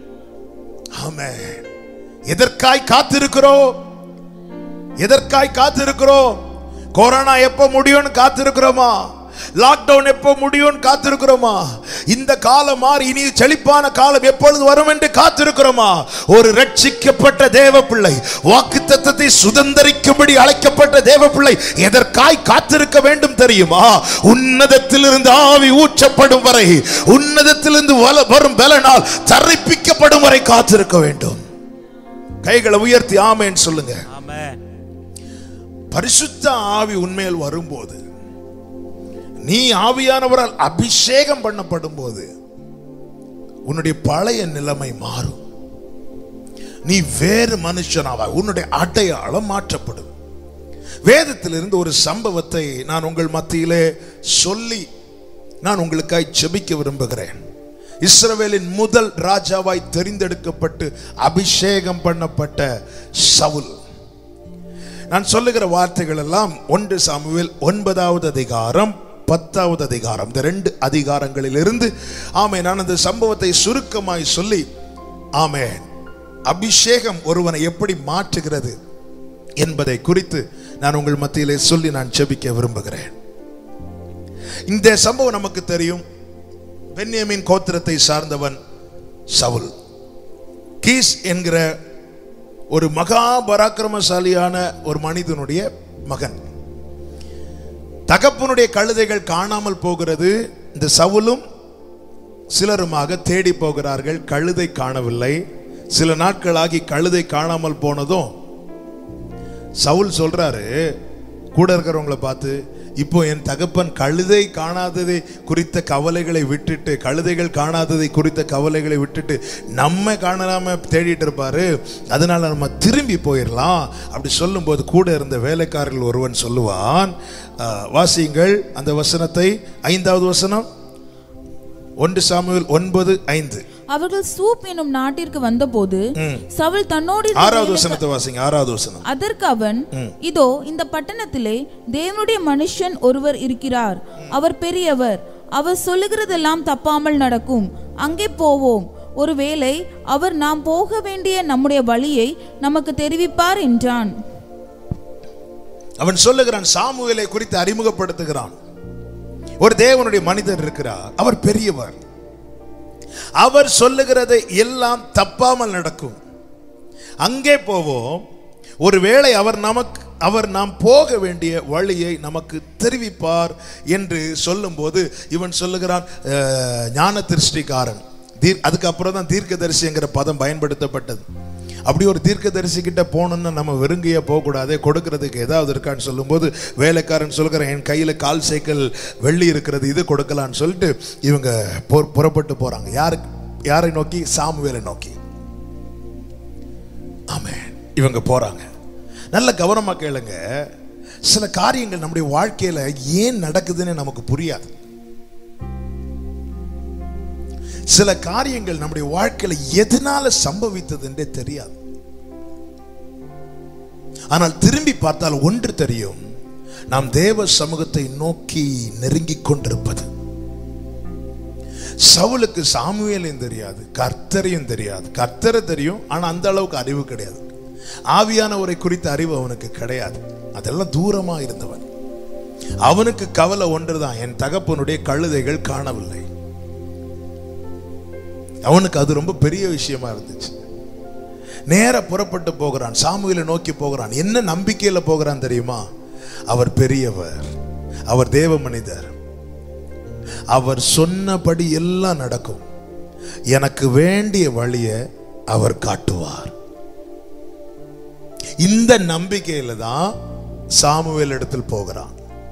ஆமென் எதற்காய் காத்திருக்கிறோம் எதற்காய் காத்திருக்கிறோம் கொரோனா எப்போ முடியும்னு காத்திருக்கிறோமா லாக்டவுன் எப்போ முடியும்னு காத்திருக்கிறோமா இந்த காலம் மாறி இனி செழிப்பான காலம் எப்பொழுது வரும் என்று காத்திருக்கிறோமா ஒரு ரட்சிக்கப்பட்ட தேவ பிள்ளை வாக்கு தத்தத்தை சுதந்தரிக்கும்படி அழைக்கப்பட்ட தேவ பிள்ளை எதற்காய் காத்திருக்க வேண்டும் தெரியுமா உன்னதத்திலிருந்து ஆவி ஊற்றப்படும் வரை உன்னதத்திலிருந்து வல- வரும் பலனால் தரிப்பிக்கப்படும் வரை காத்திருக்க வேண்டும் கைகளை உயர்த்தி ஆமேன்னு சொல்லுங்க Amen. பரிசுத்த ஆவி உண்மையில் வரும்போது நீ ஆவியானவரால் அபிஷேகம் பண்ணப்படும் போது உன்னுடைய பழைய நிலைமை மாறும் நீ வேறு மனுஷனாவாய் உன்னுடைய அடையாளம் மாற்றப்படும் வேதத்திலிருந்து ஒரு சம்பவத்தை நான் உங்கள் மத்தியிலே சொல்லி நான் உங்களுக்காய் செபிக்க விரும்புகிறேன் இஸ்ரவேலின் முதல் ராஜாவாய் தெரிந்தெடுக்கப்பட்டு அபிஷேகம் பண்ணப்பட்ட சவுல் நான் சொல்லுகிற வார்த்தைகள் எல்லாம் ஒன்று சாமுவேல் ஒன்பதாவது அதிகாரம் பத்தாவது அதிகாரம் இந்த ரெண்டு அதிகாரங்களிலிருந்து ஆமே நான் அந்த சம்பவத்தை சுருக்கமாய் சொல்லி ஆமே அபிஷேகம் ஒருவனை எப்படி மாற்றுகிறது என்பதை குறித்து நான் உங்கள் மத்தியிலே சொல்லி நான் செபிக்க விரும்புகிறேன் இந்த சம்பவம் நமக்கு தெரியும் பென்யமின் கோத்திரத்தை சார்ந்தவன் சவுல் கீஸ் என்கிற ஒரு மகா பராக்கிரமசாலியான ஒரு மனிதனுடைய மகன் தகப்பனுடைய கழுதைகள் காணாமல் போகிறது இந்த சவுலும் சிலருமாக தேடி போகிறார்கள் கழுதை காணவில்லை சில நாட்களாகி கழுதை காணாமல் போனதும் சவுல் சொல்றாரு கூட இருக்கிறவங்களை பார்த்து இப்போ என் தகப்பன் கழுதை காணாததை குறித்த கவலைகளை விட்டுட்டு கழுதைகள் காணாததை குறித்த கவலைகளை விட்டுட்டு நம்ம காணாம தேடிட்டு இருப்பாரு அதனால நம்ம திரும்பி போயிடலாம் அப்படி சொல்லும்போது கூட இருந்த வேலைக்காரர்கள் ஒருவன் சொல்லுவான் அஹ், வாசியுங்கள் அந்த வசனத்தை ஐந்தாவது வசனம் ஒன்று சாமுவேல் ஒன்பது ஐந்து அவர்கள் சூப் என்னும் நாட்டிற்கு வந்தபோது சவுல் தன்னோடு இருந்த ஆறாவது வேலைக்கா- வசனத்தை வாசிங்க ஆறாவது வசனம் அதற்கு அவன் இதோ இந்த பட்டணத்திலே தேவனுடைய மனுஷன் ஒருவர் இருக்கிறார் அவர் பெரியவர் அவர் சொல்லுகிறதெல்லாம் தப்பாமல் நடக்கும் அங்கே போவோம் ஒருவேளை அவர் நாம் போக வேண்டிய நம்முடைய வழியை நமக்கு தெரிவிப்பார் என்றான் அவன் சொல்லுகிறான் சாமுவேலை குறித்து அறிமுகப்படுத்துகிறான் ஒரு தேவனுடைய மனிதர் இருக்கிறார் அவர் பெரியவர் அவர் சொல்லுகிறதை எல்லாம் தப்பாமல் நடக்கும் அங்கே போவோம் ஒருவேளை அவர் நமக்கு அவர் நாம் போக வேண்டிய வழியை நமக்கு தெரிவிப்பார் என்று சொல்லும்போது இவன் சொல்லுகிறான் அஹ், ஞான திருஷ்டிக்காரன் தீர் அதுக்கப்புறம் தான் தீர்க்கதரிசிங்கிற பதம் பயன்படுத்தப்பட்டது அப்படி ஒரு தீர்க்கதரிசி கிட்ட போகணும்னு நம்ம வெறுங்கையா போகக்கூடாது கொடுக்கறதுக்கு ஏதாவது இருக்கான்னு சொல்லும்போது வேலைக்காரன் சொல்லுகிறேன் என் கையில் கால் சைக்கிள் வெள்ளி இருக்கிறது இது கொடுக்கலான்னு சொல்லிட்டு இவங்க பொ- புறப்பட்டு போறாங்க யாரு யாரை நோக்கி சாமுவேலை நோக்கி ஆமென் இவங்க போறாங்க நல்ல கவனமா கேளுங்க சில காரியங்கள் நம்முடைய வாழ்க்கையில ஏன் நடக்குதுன்னு நமக்கு புரியாது சில காரியங்கள் நம்முடைய வாழ்க்கையில எதனால சம்பவித்ததுன்றே தெரியாது ஆனால் திரும்பி பார்த்தால் ஒன்று தெரியும் நாம் தேவ சமூகத்தை நோக்கி நெருங்கிக் கொண்டிருப்பது சவுலுக்கு சாமுவேலையும் தெரியாது கர்த்தரையும் தெரியாது கர்த்தரை தெரியும் ஆனா அந்த அளவுக்கு அறிவு கிடையாது ஆவியானவரை குறித்த அறிவு அவனுக்கு கிடையாது அதெல்லாம் தூரமா இருந்தவன் அவனுக்கு கவலை ஒன்றுதான் என் தகப்பனுடைய கழுதைகள் காணவில்லை அவனுக்கு அது ரொம்ப பெரிய விஷயமா இருந்துச்சு நேர புறப்பட்டு போகிறான் சாமுவேலை நோக்கி போகிறான் என்ன நம்பிக்கையில போகிறான் தெரியுமா அவர் பெரியவர் அவர் தேவ மனிதர் அவர் சொன்னபடி எல்லாம் நடக்கும் எனக்கு வேண்டிய வழியை அவர் காட்டுவார் இந்த நம்பிக்கையில தான் சாமுவேல் இடத்தில் போகிறான்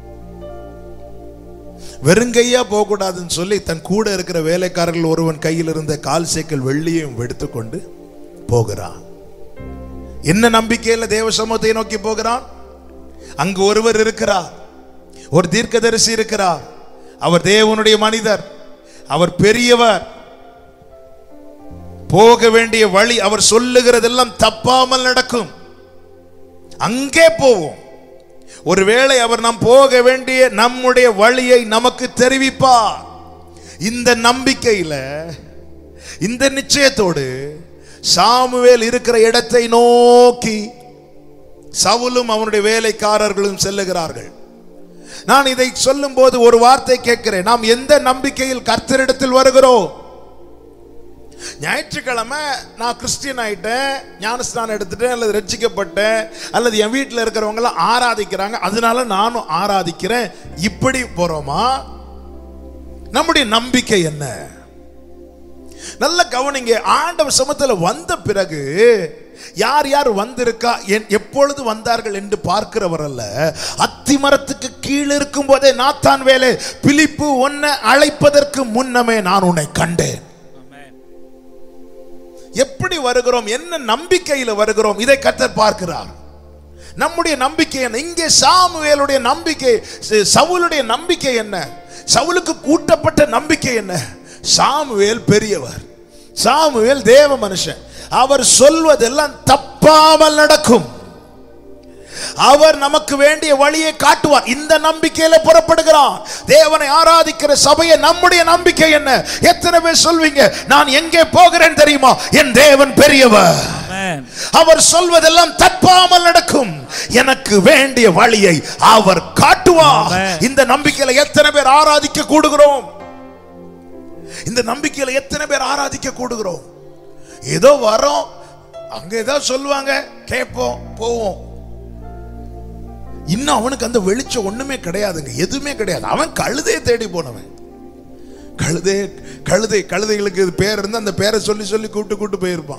வெறுங்கையா போகக்கூடாதுன்னு சொல்லி தன் கூட இருக்கிற வேலைக்காரர்கள் ஒருவன் கையில் இருந்த கால் சைக்கிள் வெள்ளியையும் எடுத்துக்கொண்டு போகிறான் என்ன நம்பிக்கையில தேவ சமூகத்தை நோக்கி போகிறான் அங்கு ஒருவர் இருக்கிறார் ஒரு தீர்க்கதரிசி இருக்கிறார் அவர் தேவனுடைய மனிதர் அவர் பெரியவர் போக வேண்டிய வழி அவர் சொல்லுகிறதெல்லாம் தப்பாமல் நடக்கும் அங்கே போவோம் ஒருவேளை அவர் நாம் போக வேண்டிய நம்முடைய வழியை நமக்கு தெரிவிப்பார் இந்த நம்பிக்கையில இந்த நிச்சயத்தோடு சாமுவேல் இருக்கிற இடத்தை நோக்கி சவுலும் அவனுடைய வேலைக்காரர்களும் செல்லுகிறார்கள் நான் இதை சொல்லும்போது ஒரு வார்த்தை கேட்கிறேன் நாம் எந்த நம்பிக்கையில் கர்த்தரிடத்தில் வருகிறோம் ஞாயிற்றுக்கிழமை நான் கிறிஸ்டியன் ஆயிட்டேன் ஞானஸ்தானம் எடுத்துட்டேன் அல்லது ரட்சிக்கப்பட்டேன் அல்லது என் வீட்டில் இருக்கிறவங்க எல்லாம் ஆராதிக்கிறாங்க அதனால நானும் ஆராதிக்கிறேன் இப்படி போறோமா நம்முடைய நம்பிக்கை என்ன நல்ல கவனிங்க ஆண்டவர் சமத்துல வந்த பிறகு யார் யார் வந்திருக்கா என்- எப்பொழுது வந்தார்கள் என்று பார்க்கிறவர் அல்ல அத்திமரத்துக்கு கீழ் இருக்கும் போதே நாத்தான் வேலை பிலிப்பு உன்னை அழைப்பதற்கு முன்னமே நான் உன்னை கண்டேன் ஆமென் எப்படி வருகிறோம் என்ன நம்பிக்கையில வருகிறோம் இதை கர்த்தர் பார்க்கிறார் நம்முடைய நம்பிக்கை என்ன இங்கே சாமுவேலுடைய நம்பிக்கை ச- சவுலுடைய நம்பிக்கை என்ன சவுலுக்கு கூட்டப்பட்ட நம்பிக்கை என்ன சாமுவேல் பெரியவர் சாமுவேல் தேவ மனுஷன் அவர் சொல்வதெல்லாம் தப்பாமல் நடக்கும் அவர் நமக்கு வேண்டிய வழியை காட்டுவார் இந்த நம்பிக்கையில புறப்படுகிறான் தேவனை ஆராதிக்கிற சபையை நம்முடைய நம்பிக்கை என்ன எத்தனை பேர் சொல்வீங்க நான் எங்கே போகிறேன் தெரியுமா என் தேவன் பெரியவர் ஆமென் அவர் சொல்வதெல்லாம் தப்பாமல் நடக்கும் எனக்கு வேண்டிய வழியை அவர் காட்டுவார் ஆமென். இந்த நம்பிக்கையில எத்தனை பேர் ஆராதிக்க கூடுகிறோம் இந்த நம்பிக்கையில எத்தனை பேர் ஆராதிக்க கூடுகிறோம் ஏதோ வரோம் அங்க ஏதோ சொல்லுவாங்க கேட்போம் போவோம் இன்னும் அவனுக்கு அந்த வெளிச்சம் ஒண்ணுமே கிடையாதுங்க எதுவுமே கிடையாது அவன் கழுதையை தேடி போனவன் கழுதை கழுதை கழுதைகளுக்கு இது பேர் இருந்து அந்த பேரை சொல்லி சொல்லி கூப்பிட்டு கூப்பிட்டு போயிருப்பான்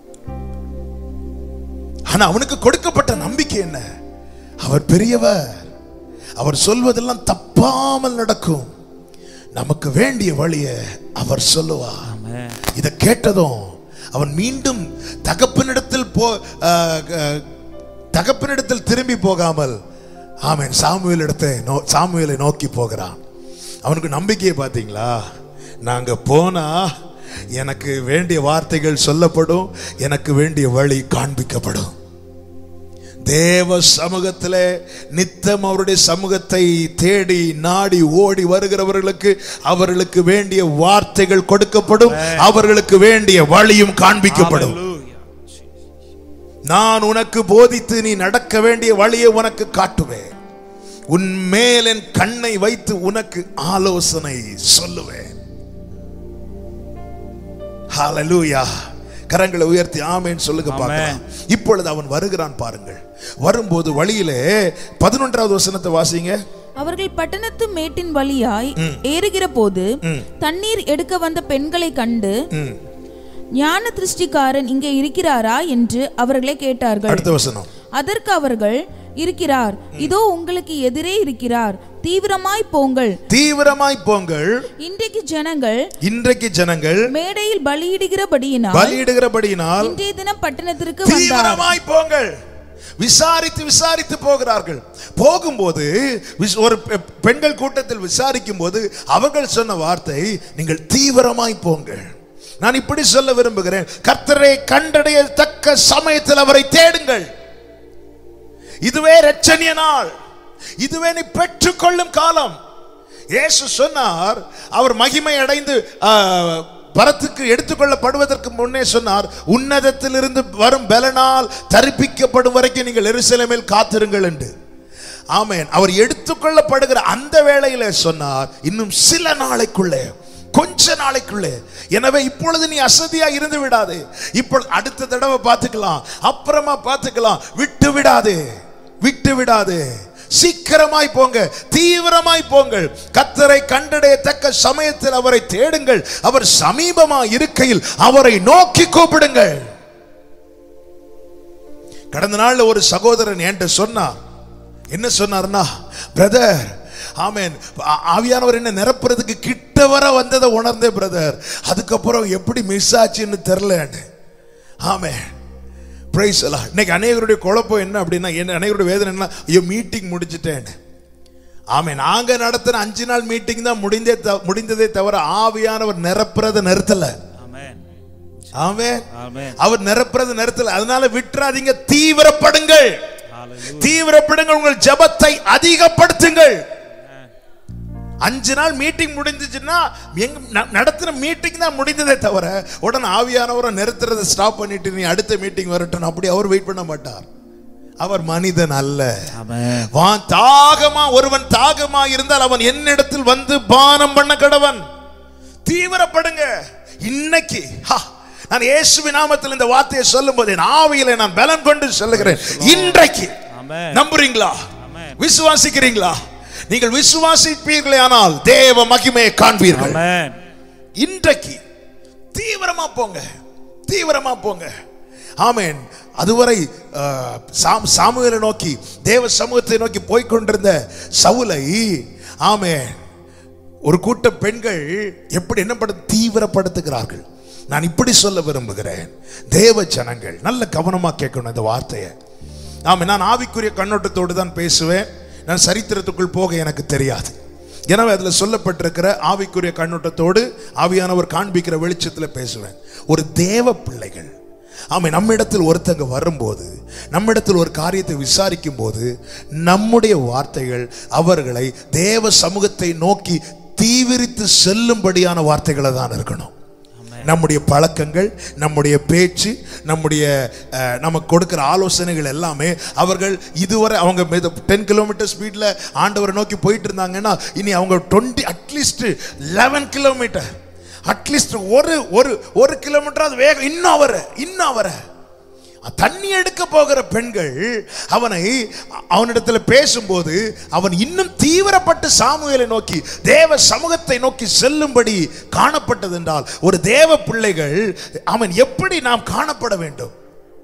ஆனா அவனுக்கு கொடுக்கப்பட்ட நம்பிக்கை என்ன அவர் பெரியவர் அவர் சொல்வதெல்லாம் தப்பாமல் நடக்கும் நமக்கு வேண்டிய வழியை அவர் சொல்லுவார் ஆமென் இதை கேட்டதும் அவன் மீண்டும் தகப்பனிடத்தில் போ அஹ், அஹ், தகப்பனிடத்தில் திரும்பி போகாமல் ஆமென் சாமுவேல் இடத்தை நோ சாமுவேலை நோக்கி போகிறான் அவனுக்கு நம்பிக்கையை பார்த்தீங்களா நாங்க போனா எனக்கு வேண்டிய வார்த்தைகள் சொல்லப்படும் எனக்கு வேண்டிய வழி காண்பிக்கப்படும் தேவ சமூகத்திலே நித்தம் அவருடைய சமூகத்தை தேடி நாடி ஓடி வருகிறவர்களுக்கு அவர்களுக்கு வேண்டிய வார்த்தைகள் கொடுக்கப்படும் அவர்களுக்கு வேண்டிய வழியும் காண்பிக்கப்படும் Hallelujah. நான் உனக்கு போதித்து நீ நடக்க வேண்டிய வழியை உனக்கு காட்டுவேன் உன் மேல் என் கண்ணை வைத்து உனக்கு ஆலோசனை சொல்லுவேன் ஹalleluya கரங்களை உயர்த்தி ஆமென் சொல்லுங்க பார்க்கலாம் இப்பொழுது அவன் வருகிறான் பாருங்கள் வரும்போது வழியிலே பதினொன்றாவது வசனத்தை வாசிங்க அவர்கள் பட்டணத்து மேட்டின் வழியாய் ஏறுகிற போது தண்ணீர் எடுக்க வந்த பெண்களை கண்டு ம். ஞான திருஷ்டிக்காரன் இங்கே இருக்கிறாரா என்று அவர்களை கேட்டார்கள் அடுத்த வசனம் அதற்கு அவர்கள் இருக்கிறார் இதோ உங்களுக்கு எதிரே இருக்கிறார் தீவிரமாய் போங்கள் தீவிரமாய் போங்கள் இன்றைக்கு ஜனங்கள் இன்றைக்கு ஜனங்கள் மேடையில் பலியிடுகிறபடியினால் பலியிடுகிறபடியினால் இன்றைய தினம் பட்டணத்திற்கு வந்தார் தீவிரமாய் போங்கள் விசாரித்து விசாரித்து போகிறார்கள் போகும்போது விஸ்- ஒரு பெ- பெண்கள் கூட்டத்தில் விசாரிக்கும் போது அவர்கள் சொன்ன வார்த்தை நீங்கள் தீவிரமாய் போங்கள் நான் இப்படி சொல்ல விரும்புகிறேன் கர்த்தரை கண்டடையத்தக்க சமயத்தில் அவரை தேடுங்கள் இதுவே ரட்சணிய நாள் இதுவே நீ பெற்றுக்கொள்ளும் காலம் இயேசு சொன்னார் அவர் மகிமை அடைந்து ஆ, பரத்துக்கு எடுத்துக்கொள்ளப்படுவதற்கு முன்னே சொன்னார் உன்னதத்திலிருந்து வரும் பலனால் தரிப்பிக்கப்படும் வரைக்கும் நீங்கள் எருசலேமில் காத்திருங்கள் என்று ஆமென் அவர் எடுத்துக்கொள்ளப்படுகிற அந்த வேளையில சொன்னார் இன்னும் சில நாளைக்குள்ளே கொஞ்ச நாளைக்குள்ளே எனவே இப்பொழுது நீ அசதியா இருந்து விடாதே இப்பொழுது அடுத்த தடவை பார்த்துக்கலாம் அப்புறமா பார்த்துக்கலாம் விட்டு விடாதே விட்டு விடாதே சீக்கிரமாய் போங்க தீவிரமாய் போங்கள் கத்தரை கண்டடையத்தக்க சமயத்தில் அவரை தேடுங்கள் அவர் சமீபமா இருக்கையில் அவரை நோக்கி கூப்பிடுங்கள் கடந்த நாள்ல ஒரு சகோதரன் என்கிட்ட சொன்னார் என்ன சொன்னார்னா பிரதர் ஆமென் ஆ- ஆவியானவர் என்ன நிரப்புறதுக்கு கிட்ட வர வந்ததை உணர்ந்தேன் பிரதர் அதுக்கப்புறம் எப்படி மிஸ் ஆச்சுன்னு தெரிலன்னு ஆமென் பிரைஸ் எல்லாம் இன்னைக்கு அநேகருடைய குழப்பம் என்ன அப்படின்னா என்ன அநேகருடைய வேதனை என்ன ஐயோ மீட்டிங் முடிச்சிட்டேன் ஆமே நாங்க நடத்தின அஞ்சு நாள் மீட்டிங் தான் முடிந்தே த- முடிந்ததே தவிர ஆவியானவர் நிரப்புறதை நிறுத்தல Amen. ஆமே Amen. அவர் நிரப்புறது நிறுத்தல அதனால விட்டுறாதீங்க தீவிரப்படுங்கள் Hallelujah. தீவிரப்படுங்கள் உங்கள் ஜெபத்தை அதிகப்படுத்துங்கள் அஞ்சு நாள் மீட்டிங் முடிஞ்சிச்சுன்னா எங்க ந- நடத்தின மீட்டிங் தான் முடிந்ததே தவிர உடனே ஆவியானவரை நிறுத்துறதை ஸ்டாப் பண்ணிட்டு நீ அடுத்த மீட்டிங் வரட்டும் அப்படி அவர் வெயிட் பண்ண மாட்டார் அவர் மனிதன் அல்ல Amen. வான் தாகமா ஒருவன் தாகமா இருந்தால் அவன் என்னிடத்தில் வந்து பானம் பண்ண கடவன் தீவிரப்படுங்க இன்னைக்கு ஹா, நான் இயேசுவின் நாமத்தில் இந்த வார்த்தையை சொல்லும் போது என் ஆவியிலே நான் பலம் கொண்டு சொல்லுகிறேன் இன்றைக்கு Amen. நம்புறீங்களா Amen. விசுவாசிக்கிறீங்களா நீங்கள் விசுவாசிப்பீர்களே ஆனால் தேவ மகிமையை காண்பீர்கள் Amen. இன்றைக்கு தீவிரமா போங்க தீவிரமா போங்க ஆமென் அதுவரை அஹ், சாம் சாமுவேலை நோக்கி தேவ சமூகத்தை நோக்கி போய்க் கொண்டிருந்த சவுலை ஆமென் ஒரு கூட்டம் பெண்கள் எப்படி என்ன படு தீவிரப்படுத்துகிறார்கள் நான் இப்படி சொல்ல விரும்புகிறேன் தேவ ஜனங்கள் நல்ல கவனமா கேட்கணும் இந்த வார்த்தையை ஆமா நான் ஆவிக்குரிய கண்ணோட்டத்தோடு தான் பேசுவேன் நான் சரித்திரத்துக்குள் போக எனக்கு தெரியாது எனவே அதில் சொல்லப்பட்டிருக்கிற ஆவிக்குரிய கண்ணோட்டத்தோடு ஆவியானவர் காண்பிக்கிற வெளிச்சத்தில் பேசுவேன் ஒரு தேவ பிள்ளைகள் ஆமை நம்மிடத்தில் ஒருத்தங்க வரும்போது நம்மிடத்தில் ஒரு காரியத்தை விசாரிக்கும் போது நம்முடைய வார்த்தைகள் அவர்களை தேவ சமூகத்தை நோக்கி தீவிரித்து செல்லும்படியான வார்த்தைகளை தான் இருக்கணும் நம்முடைய பழக்கங்கள் நம்முடைய பேச்சு நம்முடைய அஹ், நமக்கு கொடுக்கிற ஆலோசனைகள் எல்லாமே அவர்கள் இதுவரை அவங்க டென் கிலோமீட்டர் ஸ்பீடில் ஆண்டவரை நோக்கி போயிட்டு இருந்தாங்கன்னா இனி அவங்க twenty at least eleven kilometre at least ஒரு ஒரு ஒரு கிலோமீட்டர் அது வேகம் இன்னும் அவரை இன்னும் அவரை தண்ணி எடுக்க போகிற பெண்கள் அவனை அவனிடத்துல பேசும்போது அவன் இன்னும் தீவிரப்பட்டு சாமுவேலை நோக்கி தேவ சமூகத்தை நோக்கி செல்லும்படி காணப்பட்டது என்றால் ஒரு தேவ பிள்ளைகள் அவன் எப்படி நாம் காணப்பட வேண்டும்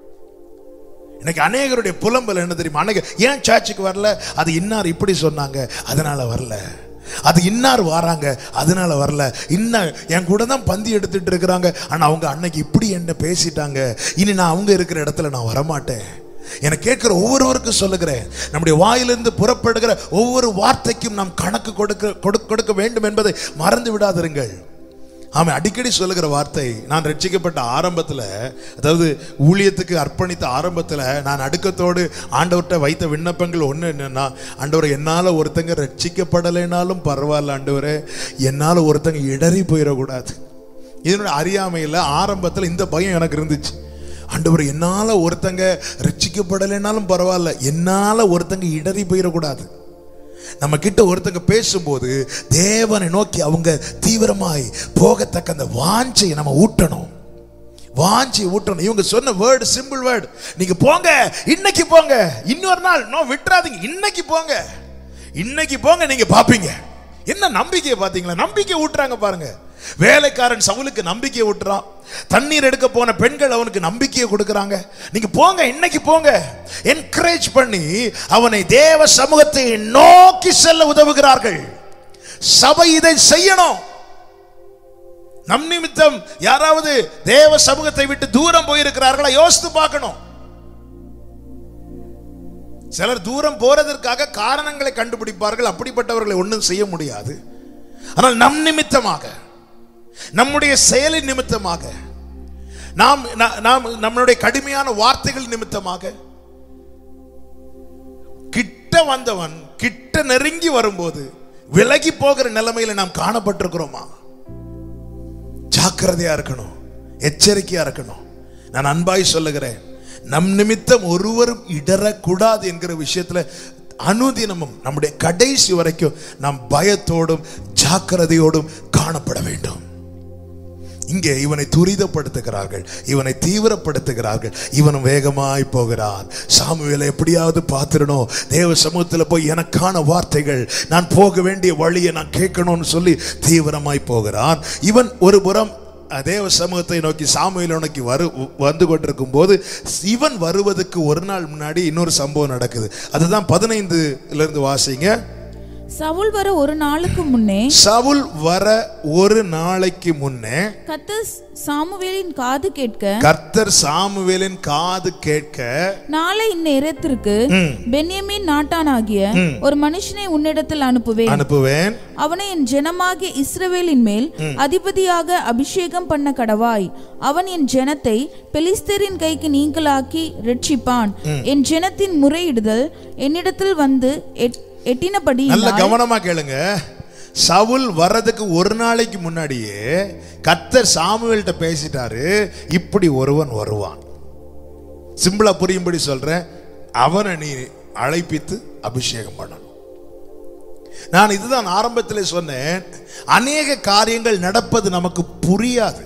இன்னைக்கு அநேகருடைய புலம்பல் என்ன தெரியுமா அநேக ஏன் சர்ச்சுக்கு வரல அது இன்னார் இப்படி சொன்னாங்க அதனால வரல அது இன்னார் வராங்க அதனால வரல இன்னும் என் கூட தான் பந்தி எடுத்துட்டு இருக்கிறாங்க ஆனா அவங்க அன்னைக்கு இப்படி என்ன பேசிட்டாங்க இனி நான் அவங்க இருக்கிற இடத்துல நான் வரமாட்டேன் என கேட்கிற ஒவ்வொருவருக்கும் சொல்லுகிறேன் நம்முடைய வாயிலிருந்து புறப்படுகிற ஒவ்வொரு வார்த்தைக்கும் நாம் கணக்கு கொடுக்க கொடுக்க கொடுக்க வேண்டும் என்பதை மறந்து விடாதிருங்கள் ஆமாம் அடிக்கடி சொல்லுகிற வார்த்தை நான் ரட்சிக்கப்பட்ட ஆரம்பத்தில் அதாவது ஊழியத்துக்கு அர்ப்பணித்த ஆரம்பத்தில் நான் அடுக்கத்தோடு ஆண்டவர்கிட்ட வைத்த விண்ணப்பங்கள் ஒன்று என்னன்னா ஆண்டவரை என்னால் ஒருத்தங்க ரட்சிக்கப்படலைனாலும் பரவாயில்ல ஆண்டவரே என்னால் ஒருத்தங்க இடறி போயிடக்கூடாது இதனுடைய அறியாமையில் ஆரம்பத்தில் இந்த பயம் எனக்கு இருந்துச்சு ஆண்டவர் என்னால் ஒருத்தங்க ரட்சிக்கப்படலைனாலும் பரவாயில்ல என்னால் ஒருத்தங்க இடறி போயிடக்கூடாது நம்ம கிட்ட ஒருத்தங்க பேசும்போது தேவனை நோக்கி அவங்க தீவிரமாய் போகத்தக்க அந்த வாஞ்சையை நம்ம ஊட்டணும் வாஞ்சி ஊட்டணும் இவங்க சொன்ன வேர்டு சிம்பிள் வேர்டு நீங்க போங்க இன்னைக்கு போங்க இன்னொரு நாள் நோ விட்டுறாதீங்க இன்னைக்கு போங்க இன்னைக்கு போங்க நீங்க பாப்பீங்க என்ன நம்பிக்கையை பாத்தீங்களா நம்பிக்கை ஊட்டுறாங்க பாருங்க வேலைக்காரன் சவுலுக்கு நம்பிக்கையை ஊட்டுறான் தண்ணீர் எடுக்க போன பெண்கள் அவனுக்கு நம்பிக்கையை கொடுக்கறாங்க நீங்க போங்க இன்னைக்கு போங்க என்கரேஜ் பண்ணி அவனை தேவ சமூகத்தை நோக்கி செல்ல உதவுகிறார்கள் சபை இதை செய்யணும் நம் நிமித்தம் யாராவது தேவ சமூகத்தை விட்டு தூரம் போயிருக்கிறார்களா யோசித்து பார்க்கணும் சிலர் தூரம் போறதற்காக காரணங்களை கண்டுபிடிப்பார்கள் அப்படிப்பட்டவர்களை ஒன்றும் செய்ய முடியாது ஆனால் நம் நிமித்தமாக நம்முடைய செயலின் நிமித்தமாக நாம் நா- நாம் நம்மளுடைய கடுமையான வார்த்தைகள் நிமித்தமாக கிட்ட வந்தவன் கிட்ட நெருங்கி வரும்போது விலகி போகிற நிலைமையில நாம் காணப்பட்டிருக்கிறோமா ஜாக்கிரதையா இருக்கணும் எச்சரிக்கையா இருக்கணும் நான் அன்பாய் சொல்லுகிறேன் நம் நிமித்தம் ஒருவரும் இடரக்கூடாது என்கிற விஷயத்துல அனுதினமும் நம்முடைய கடைசி வரைக்கும் நாம் பயத்தோடும் ஜாக்கிரதையோடும் காணப்பட வேண்டும் இங்கே இவனை துரிதப்படுத்துகிறார்கள் இவனை தீவிரப்படுத்துகிறார்கள் இவனும் வேகமாய் போகிறான் சாமுவேலை எப்படியாவது பார்த்துடணும் தேவ சமூகத்தில் போய் எனக்கான வார்த்தைகள் நான் போக வேண்டிய வழியை நான் கேட்கணும்னு சொல்லி தீவிரமாய் போகிறான் இவன் ஒரு புறம் அஹ், தேவ சமூகத்தை நோக்கி சாமுவேலை நோக்கி வரு வந்து கொண்டிருக்கும் போது இவன் வருவதற்கு ஒரு நாள் முன்னாடி இன்னொரு சம்பவம் நடக்குது அதுதான் பதினைந்துல இருந்து வாசிங்க சவுல் வர ஒரு நாளுக்கு முன்னே சவுல் வர ஒரு நாளைக்கு முன்னே கர்த்தர் சாமுவேலின் காது கேட்க கர்த்தர் சாமுவேலின் காது கேட்க நாளை இந்நேரத்திற்கு பென்யமீன் நாட்டானாகிய ஒரு மனுஷனை உன்னிடத்தில் அனுப்புவேன் அனுப்புவேன் அவனை என் ஜனமாகிய இஸ்ரவேலின் மேல் அதிபதியாக அபிஷேகம் பண்ண கடவாய் அவன் என் ஜனத்தை பெலிஸ்தரின் கைக்கு நீங்களாக்கி ரட்சிப்பான் என் ஜனத்தின் முறையிடுதல் என்னிடத்தில் வந்து எட்- எட்டினபடி நல்ல கவனமா கேளுங்க சவுல் வர்றதுக்கு ஒரு நாளைக்கு முன்னாடியே கர்த்தர் சாமுவேல்கிட்ட பேசிட்டாரு இப்படி ஒருவன் வருவான் சிம்பிளா புரியும்படி சொல்றேன் அவனை நீ அழைப்பித்து அபிஷேகம் பண்ணணும் நான் இதுதான் ஆரம்பத்தில் சொன்னேன் அநேக காரியங்கள் நடப்பது நமக்கு புரியாது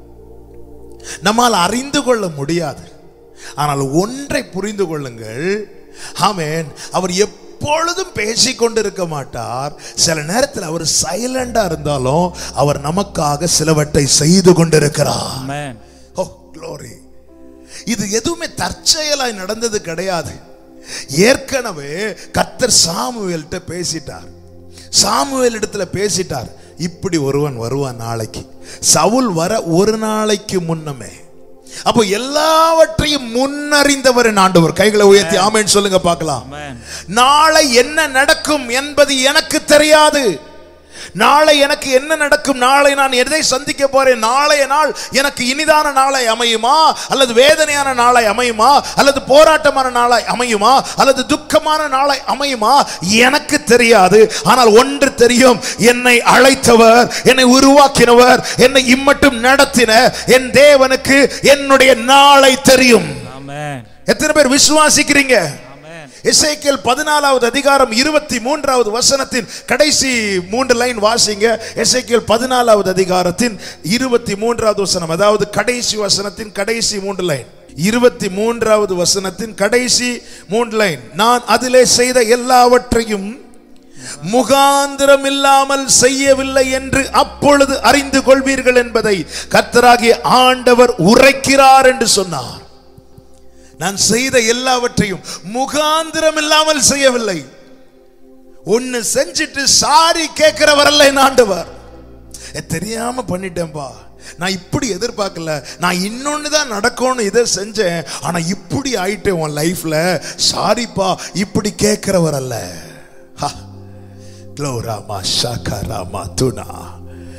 நம்மால் அறிந்து கொள்ள முடியாது ஆனால் ஒன்றை புரிந்து கொள்ளுங்கள் ஆமென் அவர் எப்பொழுதும் பேசிக் கொண்டிருக்க மாட்டார் சில நேரத்தில் அவர் சைலண்டா இருந்தாலும் அவர் நமக்காக சிலவற்றை செய்து கொண்டிருக்கிறார் Amen. ஓ glory இது எதுவுமே தற்செயலாய் நடந்தது கிடையாது ஏற்கனவே கர்த்தர் சாமுவேல்கிட்ட பேசிட்டார் சாமுவேல் இடத்துல பேசிட்டார் இப்படி ஒருவன் வருவான் நாளைக்கு சவுல் வர ஒரு நாளைக்கு முன்னமே அப்போ எல்லாவற்றையும் முன்னறிந்தவர் ஆண்டவர் கைகளை உயர்த்தி ஆமென் சொல்லுங்க பார்க்கலாம் Amen. நாளை என்ன நடக்கும் என்பது எனக்கு தெரியாது நாளை எனக்கு என்ன நடக்கும் நாளை நான் எதை சந்திக்க போறேன் நாளைய நாள் எனக்கு இனிதான நாளை அமையுமா அல்லது வேதனையான நாளை அமையுமா அல்லது போராட்டமான நாளை அமையுமா அல்லது துக்கமான நாளை அமையுமா எனக்கு தெரியாது ஆனால் ஒன்று தெரியும் என்னை அழைத்தவர் என்னை உருவாக்கினவர் என்னை இம்மட்டும் நடத்தின என் தேவனுக்கு என்னுடைய நாளை தெரியும் Amen. எத்தனை பேர் விசுவாசிக்கிறீங்க Amen. எசேக்கியேல் பதினாலாவது அதிகாரம் இருபத்தி மூன்றாவது வசனத்தின் கடைசி மூன்று லைன் வாசிங்க எசேக்கியேல் பதினாலாவது அதிகாரத்தின் இருபத்தி மூன்றாவது வசனம் அதாவது கடைசி வசனத்தின் கடைசி மூன்று லைன் இருபத்தி மூன்றாவது வசனத்தின் கடைசி மூன்று லைன் நான் அதிலே செய்த எல்லாவற்றையும் முகாந்திரம் இல்லாமல் செய்யவில்லை என்று அப்பொழுது அறிந்து கொள்வீர்கள் என்பதை கர்த்தராகிய ஆண்டவர் உரைக்கிறார் என்று சொன்னார் நான் செய்த எல்லாவற்றையும் முகாந்திரம் இல்லாமல் செய்யவில்லை ஒன்னு செஞ்சுட்டு சாரி கேட்கிறவர் அல்ல என் ஆண்டவர் ஏ, தெரியாம பண்ணிட்டேன்பா நான் இப்படி எதிர்பார்க்கல நான் இன்னொன்னு தான் நடக்கும்னு இதை செஞ்சேன் ஆனா இப்படி ஆயிட்டேன் உன் லைஃப்ல சாரிப்பா இப்படி கேட்கிறவர் அல்ல ஹா. க்ளோராமா ஷாகாராமா துனா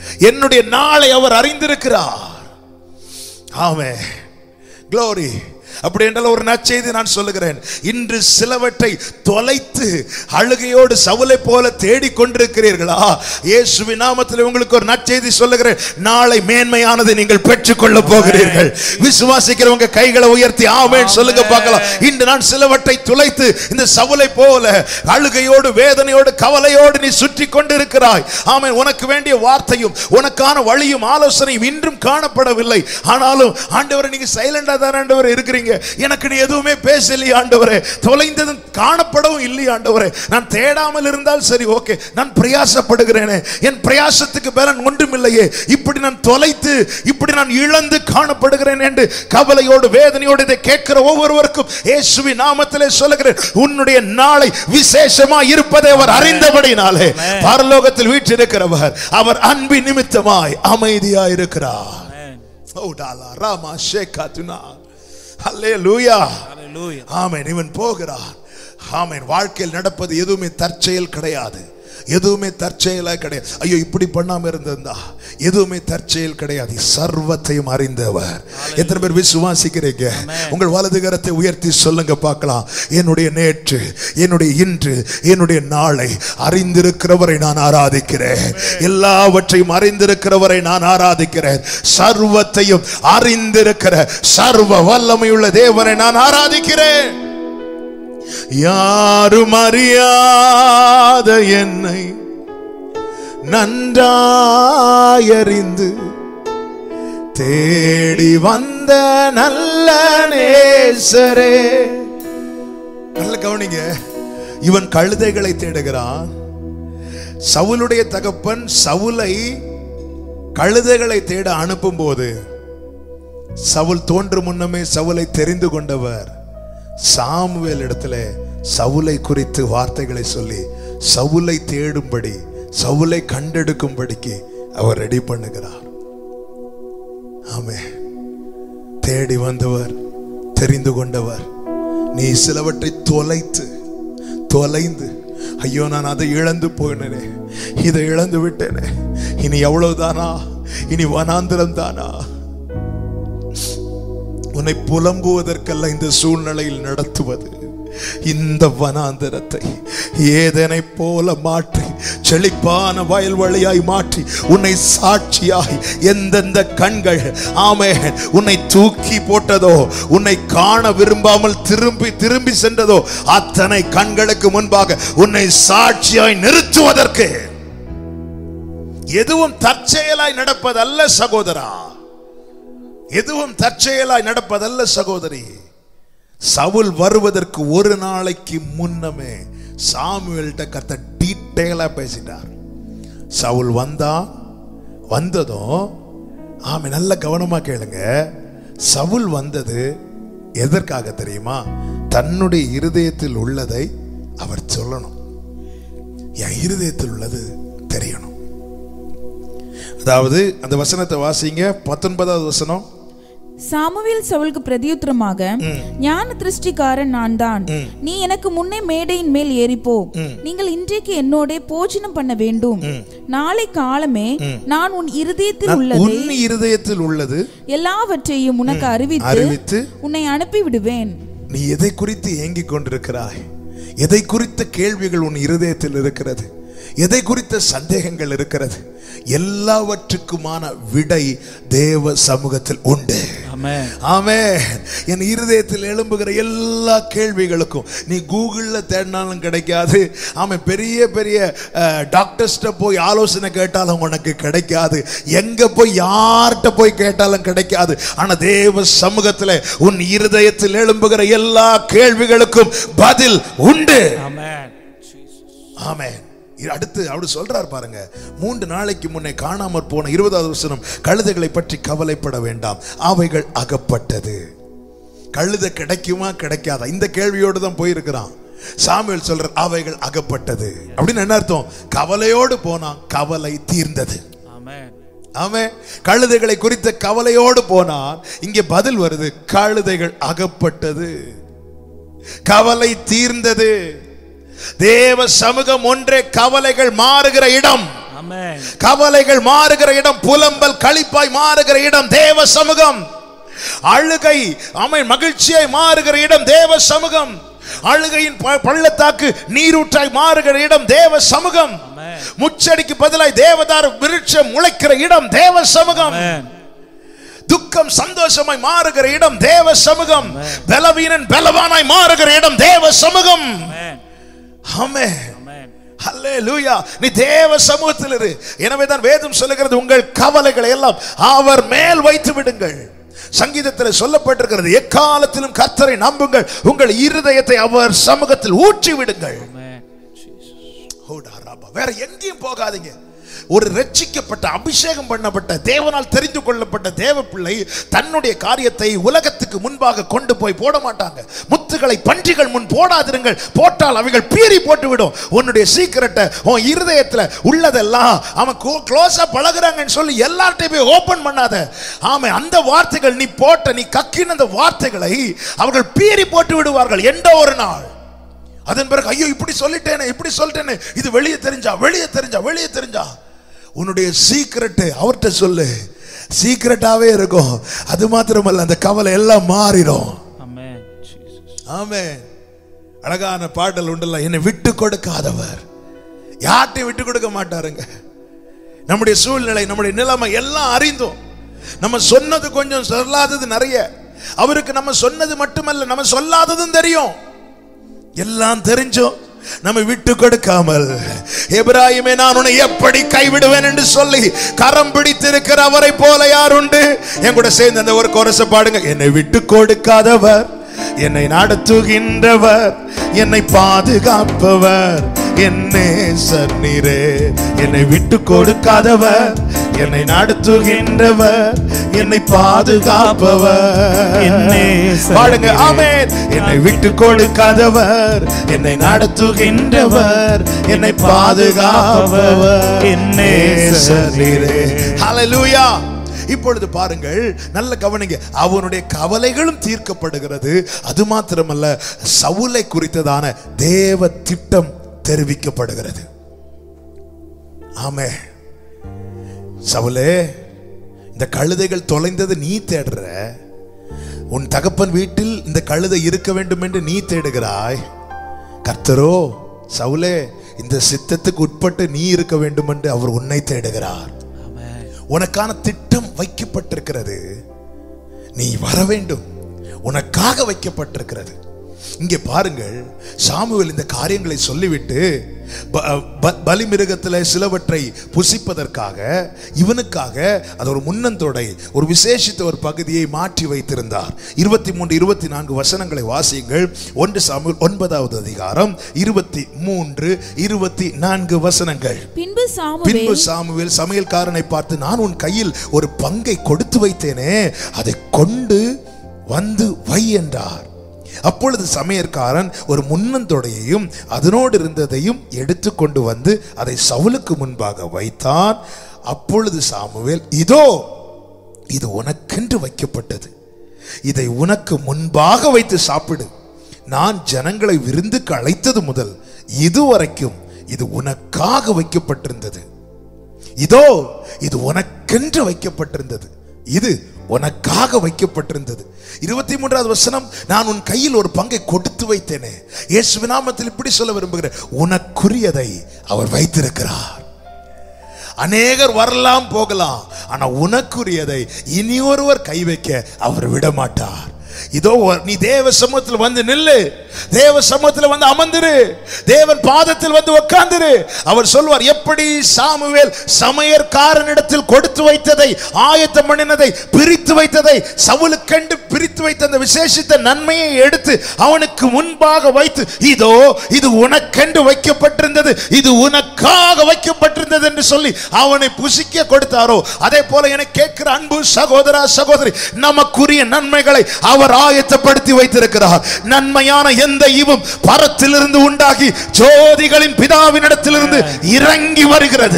என்னுடைய நாளை அவர் அறிந்திருக்கிறார் ஆமே க்ளோரி அப்படி என்றால் ஒரு நற்செய்தி நான் சொல்லுகிறேன் இன்று சிலவற்றை தொலைத்து அழுகையோடு சவுலை போல தேடிக் கொண்டிருக்கிறீர்களா இயேசுவின் நாமத்தில் உங்களுக்கு ஒரு நற்செய்தி சொல்லுகிறேன் நாளை மேன்மையானதை நீங்கள் பெற்றுக்கொள்ள போகிறீர்கள் விசுவாசிக்கிறவங்க கைகளை உயர்த்தி ஆமென் சொல்லுங்க பார்க்கலாம் இன்று நான் சிலவற்றை துளைத்து இந்த சவுலை போல அழுகையோடு வேதனையோடு கவலையோடு நீ சுற்றி கொண்டிருக்கிறாய் ஆமென் உனக்கு வேண்டிய வார்த்தையும் உனக்கான வழியும் ஆலோசனையும் இன்றும் காணப்படவில்லை ஆனாலும் ஆண்டவரை நீங்க சைலண்டா தான் ஆண்டவர் இருக்கிறீங்க எனக்கு நீ எதுவுமே பேசலையே ஆண்டவரே தொலைந்ததும் காணப்படவும் இல்லை ஆண்டவரே நான் தேடாமல் இருந்தால் சரி ஓகே நான் பிரயாசப்படுகிறேனே என் பிரயாசத்துக்கு பலன் ஒன்றுமில்லையே இப்படி நான் தொலைத்து இப்படி நான் இழந்து காணப்படுகிறேன் என்று கவலையோடு வேதனையோடு இதை கேட்கிற ஒவ்வொருவருக்கும் இயேசுவின் நாமத்திலே சொல்லுகிறேன் உன்னுடைய நாளை விசேஷமா இருப்பதை அவர் அறிந்தபடினாலே பரலோகத்தில் வீற்றிருக்கிறவர் அவர் அன்பின் நிமித்தமாய் அமைதியாய் இருக்கிறார் Amen. ஓ டாலா ராமா ஷேகா துனா ஹல்லேலூயா Hallelujah. ஆமென் இவன் போகிறான் ஆமென் வாழ்க்கையில் நடப்பது எதுவுமே தற்செயல் கிடையாது எதுவுமே தற்செயலா கிடையாது ஐயோ இப்படி பண்ணாம இருந்திருந்தா எதுவுமே தற்செயல் கிடையாது சர்வத்தையும் அறிந்தவர் எத்தனை பேர் விசுவாசிக்கிறீங்க உங்கள் வலது கரத்தை உயர்த்தி சொல்லுங்க பார்க்கலாம் என்னுடைய நேற்று என்னுடைய இன்று என்னுடைய நாளை அறிந்திருக்கிறவரை நான் ஆராதிக்கிறேன் எல்லாவற்றையும் அறிந்திருக்கிறவரை நான் ஆராதிக்கிறேன் சர்வத்தையும் அறிந்திருக்கிற சர்வ வல்லமையுள்ள தேவனை நான் ஆராதிக்கிறேன் யாரும் அறியாத என்னை நன்றாயறிந்து தேடி வந்த நல்ல நேசரே நல்ல கவனிங்க இவன் கழுதைகளை தேடுகிறான் சவுலுடைய தகப்பன் சவுலை கழுதைகளை தேட அனுப்பும்போது சவுல் தோன்றும் முன்னமே சவுலை தெரிந்து கொண்டவர் சாமுவேல் இடத்துல சவுலை குறித்து வார்த்தைகளை சொல்லி சவுலை தேடும்படி சவுலை கண்டெடுக்கும்படிக்கு அவர் ரெடி பண்ணுகிறார் ஆமே தேடி வந்தவர் தெரிந்து கொண்டவர் நீ சிலவற்றை தொலைத்து தொலைந்து ஐயோ நான் அதை இழந்து போயினேனே இதை இழந்து விட்டேனே இனி எவ்வளவுதானா இனி வனாந்திரம் தானா உன்னை புலம்புவதற்கல்ல இந்த சூழ்நிலையில் நடத்துவது இந்த வனாந்தரத்தை ஏதனை போல மாற்றி செழிப்பான வயல் வழியாய் மாற்றி உன்னை சாட்சியாய் எந்தெந்த கண்கள் ஆமே உன்னை தூக்கி போட்டதோ உன்னை காண விரும்பாமல் திரும்பி திரும்பி சென்றதோ அத்தனை கண்களுக்கு முன்பாக உன்னை சாட்சியாய் நிறுத்துவதற்கு எதுவும் தற்செயலாய் நடப்பதல்ல சகோதரா எதுவும் தற்செயலாய் நடப்பதல்ல சகோதரி சவுல் வருவதற்கு ஒரு நாளைக்கு முன்னமே சாமுவேல்கிட்ட கத்த டீட்டெயிலா பேசிட்டார் சவுல் வந்தா வந்ததும் ஆமே நல்ல கவனமா கேளுங்க சவுல் வந்தது எதற்காக தெரியுமா தன்னுடைய இருதயத்தில் உள்ளதை அவர் சொல்லணும் என் இருதயத்தில் உள்ளது தெரியணும் அதாவது அந்த வசனத்தை வாசிங்க பத்தொன்பதாவது வசனம் சாமுவேல் சவுலுக்கு பிரதியுத்தரமாக ஞான திருஷ்டிக்காரன் நான் தான் நீ எனக்கு முன்னே மேடையின் மேல் ஏறிப்போ நீங்கள் இன்றைக்கு என்னோட போஜனம் பண்ண வேண்டும் நாளை காலமே நான் உன் இருதயத்தில் நான் உள்ளதை உன் இருதயத்தில் உள்ளது எல்லாவற்றையும் உனக்கு அறிவித்து அறிவித்து உன்னை அனுப்பி விடுவேன் நீ எதை குறித்து ஏங்கிக் கொண்டிருக்கிறாய் எதை குறித்த கேள்விகள் உன் இருதயத்தில் இருக்கிறது எதை குறித்த சந்தேகங்கள் இருக்கிறது எல்லாவற்றுக்குமான விடை தேவ சமூகத்தில் உண்டு Amen. ஆமே என் இருதயத்தில் எழும்புகிற எல்லா கேள்விகளுக்கும் நீ கூகுளில் தேடினாலும் கிடைக்காது ஆமே பெரிய பெரிய டாக்டர்ஸ்ட போய் ஆலோசனை கேட்டாலும் உனக்கு கிடைக்காது எங்க போய் யார்கிட்ட போய் கேட்டாலும் கிடைக்காது ஆனா தேவ சமூகத்தில் உன் இருதயத்தில் எழும்புகிற எல்லா கேள்விகளுக்கும் பதில் உண்டு Amen. Jesus. ஆமென் இது அடுத்து அவர் சொல்றார் பாருங்க மூன்று நாளைக்கு முன்னே காணாமற் போன இருபதாவது வசனம் கழுதைகளை பற்றி கவலைப்பட வேண்டாம் அவைகள் அகப்பட்டது கழுதை கிடைக்குமா கிடைக்காதா இந்த கேள்வியோடு தான் போயிருக்கிறான் சாமுவேல் சொல்றார் அவைகள் அகப்பட்டது அப்படின்னு என்ன அர்த்தம் கவலையோடு போனான் கவலை தீர்ந்தது Amen. ஆமே கழுதைகளை குறித்த கவலையோடு போனான் இங்கே பதில் வருது கழுதைகள் அகப்பட்டது கவலை தீர்ந்தது தேவ சமூகம் ஒன்றே கவலைகள் மாறுகிற இடம் Amen. கவலைகள் மாறுகிற இடம் புலம்பல் களிப்பாய் மாறுகிற இடம் தேவ சமூகம் அழுகை அமை மகிழ்ச்சியாய் மாறுகிற இடம் தேவ சமூகம் அழுகையின் ப- பள்ளத்தாக்கு நீரூற்றாய் மாறுகிற இடம் தேவ சமூகம் Amen. முச்சடிக்கு பதிலாய் தேவதார விருட்சம் முளைக்கிற இடம் தேவ சமூகம் Amen. துக்கம் சந்தோஷமாய் மாறுகிற இடம் தேவ சமூகம் பலவீனன் பலவானாய் மாறுகிற இடம் தேவ சமூகம் Amen. ஆமென் Amen. ஹல்லேலூயா நீ தேவ சமூகத்தில் இரு எனவே தான் வேதம் சொல்லுகிறது உங்கள் கவலைகளை எல்லாம் அவர் மேல் வைத்து விடுங்கள் சங்கீதத்தில் சொல்லப்பட்டிருக்கிறது எக்காலத்திலும் கர்த்தரை நம்புங்கள் உங்கள் இருதயத்தை அவர் சமூகத்தில் ஊற்றி விடுங்கள் Amen. Jesus. ஓடா ராபா. வேற எங்கேயும் போகாதீங்க ஒரு ரட்சிக்கப்பட்ட அபிஷேகம் பண்ணப்பட்ட தேவனால் தெரிந்து கொள்ளப்பட்ட தேவ பிள்ளை தன்னுடைய காரியத்தை உலகத்துக்கு முன்பாக கொண்டு போய் போட மாட்டாங்க முத்துகளை பன்றிகள் முன் போடாதிருங்கள் போட்டால் அவைகள் பீறி போட்டு விடும் உன்னுடைய சீக்கிரட்டை உன் இருதயத்துல உள்ளதெல்லாம் அவன் க்ளோஸா பழகுறாங்கன்னு சொல்லி எல்லார்ட்டையும் போய் ஓபன் பண்ணாத ஆமை அந்த வார்த்தைகள் நீ போட்ட நீ கக்கின அந்த வார்த்தைகளை அவர்கள் பீறி போட்டு விடுவார்கள் எந்த ஒரு நாள் அதன் பிறகு ஐயோ இப்படி சொல்லிட்டேனே இப்படி சொல்லிட்டேனே இது வெளியே தெரிஞ்சா வெளியே தெரிஞ்சா வெளியே தெரிஞ்சா உன்னுடைய சீக்கிரட்டு அவர்கிட்ட சொல்லு சீக்கிரட்டாவே இருக்கும் அது மாத்திரமல்ல அந்த கவலை எல்லாம் மாறிடும் Amen. Jesus. ஆமே அழகான பாடல் உண்டல்ல என்னை விட்டு கொடுக்காதவர் யார்ட்டையும் விட்டு கொடுக்க மாட்டாருங்க நம்முடைய சூழ்நிலை நம்முடைய நிலைமை எல்லாம் அறிந்தோம் நம்ம சொன்னது கொஞ்சம் சொல்லாதது நிறைய அவருக்கு நம்ம சொன்னது மட்டுமல்ல நம்ம சொல்லாததும் தெரியும் எல்லாம் தெரிஞ்சும் நம்ம விட்டு கொடுக்காமல் எபிராயிமே நான் உன்னை எப்படி கைவிடுவேன் என்று சொல்லி கரம் பிடித்திருக்கிற அவரை போல யார் உண்டு என் கூட சேர்ந்து அந்த ஒரு கோரச பாடுங்க என்னை விட்டு கொடுக்காதவர் என்னை நடத்துகின்றவர் என்னை பாதுகாப்பவர் என்னே சன்னீரே என்னை விட்டு கொடுக்காதவர் என்னை நடத்துகின்றவர் என்னை பாதுகாப்பவர் என்னே பாடுங்க ஆமென் என்னை விட்டு கொடுக்காதவர் என்னை நடத்துகின்றவர் என்னை பாதுகாப்பவர் என்னே நேசரீரே. ஹalleluya இப்பொழுது பாருங்கள் நல்ல கவனிங்க அவனுடைய கவலைகளும் தீர்க்கப்படுகிறது அது மாத்திரமல்ல சவுலை குறித்ததான தேவ திட்டம் தெரிவிக்கப்படுகிறது ஆமே சவுலே இந்த கழுதைகள் தொலைந்தது நீ தேடுற உன் தகப்பன் வீட்டில் இந்த கழுதை இருக்க வேண்டும் என்று நீ தேடுகிறாய் கர்த்தரோ சவுலே இந்த சித்தத்துக்கு உட்பட்டு நீ இருக்க வேண்டும் என்று அவர் உன்னை தேடுகிறார் Amen. உனக்கான திட்டம் வைக்கப்பட்டிருக்கிறது நீ வர வேண்டும் உனக்காக வைக்கப்பட்டிருக்கிறது இங்கே பாருங்கள் சாமுவேல் இந்த காரியங்களை சொல்லிவிட்டு ப- ப- பலிமிருகத்தில் சிலவற்றை புசிப்பதற்காக இவனுக்காக அது ஒரு முன்னந்தொடை ஒரு விசேஷித்த ஒரு பகுதியை மாற்றி வைத்திருந்தார் இருபத்தி மூன்று இருபத்தி நான்கு வசனங்களை வாசியுங்கள் ஒன்று சாமுவேல் ஒன்பதாவது அதிகாரம் இருபத்தி மூன்று இருபத்தி நான்கு வசனங்கள் பின்பு பின்பு சாமுவேல் சாமுவேல் சமையல்காரனை பார்த்து நான் உன் கையில் ஒரு பங்கை கொடுத்து வைத்தேனே அதை கொண்டு வந்து வை என்றார் அப்பொழுது சமையற்காரன் ஒரு முன்னந்தொடையையும் அதனோடு இருந்ததையும் எடுத்து கொண்டு வந்து அதை சவுலுக்கு முன்பாக வைத்தான் அப்பொழுது சாமுவேல் இதோ இது உனக்கென்று வைக்கப்பட்டது இதை உனக்கு முன்பாக வைத்து சாப்பிடு நான் ஜனங்களை விருந்துக்கு அழைத்தது முதல் இதுவரைக்கும் இது உனக்காக வைக்கப்பட்டிருந்தது இதோ இது உனக்கென்று வைக்கப்பட்டிருந்தது இது உனக்காக வைக்கப்பட்டிருந்தது இருபத்தி மூன்றாவது வசனம் நான் உன் கையில் ஒரு பங்கை கொடுத்து வைத்தேனே இயேசு நாமத்தில் இப்படி சொல்ல விரும்புகிறேன் உனக்குரியதை அவர் வைத்திருக்கிறார் அநேகர் வரலாம் போகலாம் ஆனா உனக்குரியதை இனி ஒருவர் கை வைக்க அவர் விட மாட்டார் இதோ நீ தேவ சமூகத்தில் வந்து நில்லு தேவ சமூகத்தில் வந்து அமர்ந்திரு தேவன் பாதத்தில் வந்து உட்கார்ந்திரு அவர் சொல்வார் எப்படி சாமுவேல் சமையற்காரனிடத்தில் கொடுத்து வைத்ததை ஆயத்தம் பண்ணினதை பிரித்து வைத்ததை சவுலுக்கென்று பிரித்து வைத்த அந்த விசேஷித்த நன்மையை எடுத்து அவனுக்கு முன்பாக வைத்து இதோ இது உனக்கென்று வைக்கப்பட்டிருந்தது இது உனக்காக வைக்கப்பட்டிருந்தது என்று சொல்லி அவனை புசிக்க கொடுத்தாரோ அதே போல என கேட்கிற அன்பு சகோதரா சகோதரி நமக்குரிய நன்மைகளை அவர் ஆயத்தப்படுத்தி வைத்திருக்கிறார் நன்மையான எந்த ஈவும் பரத்திலிருந்து உண்டாகி ஜோதிகளின் பிதாவினிடத்திலிருந்து இறங்கி வருகிறது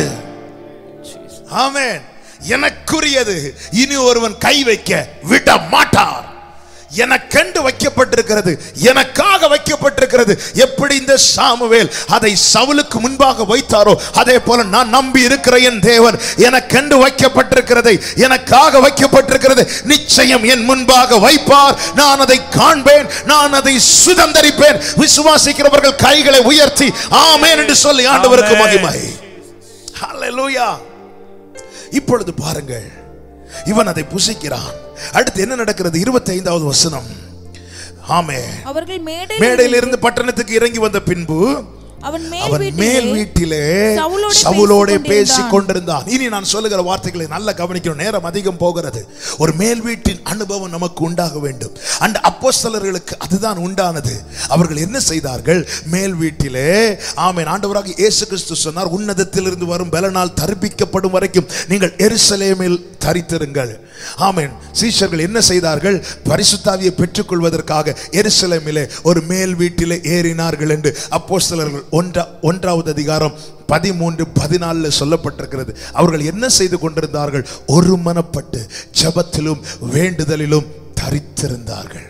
ஆமென் எனக்குரியது இனி ஒருவன் கை வைக்க விட மாட்டார் எனக்கென்று வைக்கப்பட்டிருக்கிறது எனக்காக வைக்கப்பட்டிருக்கிறது எப்படி இந்த சாமுவேல் அதை சவுலுக்கு முன்பாக வைத்தாரோ அதே போல நான் நம்பி இருக்கிற என் தேவன் எனக்கென்று வைக்கப்பட்டிருக்கிறதை எனக்காக வைக்கப்பட்டிருக்கிறது நிச்சயம் என் முன்பாக வைப்பார் நான் அதை காண்பேன் நான் அதை சுதந்தரிப்பேன் விசுவாசிக்கிறவர்கள் கைகளை உயர்த்தி ஆமென் என்று சொல்லி ஆண்டவருக்கு ஆமென். மகிமை ஹalleluya இப்பொழுது பாருங்கள் இவன் அதை புசிக்கிறான் அடுத்து என்ன நடக்கிறது இருபத்தி ஐந்தாவது வசனம் ஆமே அவர்கள் மேடையில் மேடையிலிருந்து பட்டணத்துக்கு இறங்கி வந்த பின்பு அவன் மேல் அவன் வீட்டிலே மேல் வீட்டிலே சவுலோடே சவுலோட பேசிக் பேசி கொண்டிருந்தான். கொண்டிருந்தான் இனி நான் சொல்லுகிற வார்த்தைகளை நல்லா கவனிக்கணும் நேரம் அதிகம் போகிறது ஒரு மேல் வீட்டின் அனுபவம் நமக்கு உண்டாக வேண்டும் அந்த அப்போஸ்தலர்களுக்கு அதுதான் உண்டானது அவர்கள் என்ன செய்தார்கள் மேல் வீட்டிலே ஆமென் ஆண்டவராக இயேசு கிறிஸ்து சொன்னார் உன்னதத்திலிருந்து வரும் பலனால் தரிப்பிக்கப்படும் வரைக்கும் நீங்கள் எருசலேமில் தரித்திருங்கள் ஆமென் சீஷர்கள் என்ன செய்தார்கள் பரிசுத்தாவியை பெற்றுக்கொள்வதற்காக எருசலேமிலே ஒரு மேல் வீட்டிலே ஏறினார்கள் என்று அப்போஸ்தலர்கள் ஒன்றா ஒன்றாவது அதிகாரம் பதிமூன்று பதினாலுல சொல்லப்பட்டிருக்கிறது அவர்கள் என்ன செய்து கொண்டிருந்தார்கள் ஒருமனப்பட்டு ஜெபத்திலும் வேண்டுதலிலும் தரித்திருந்தார்கள்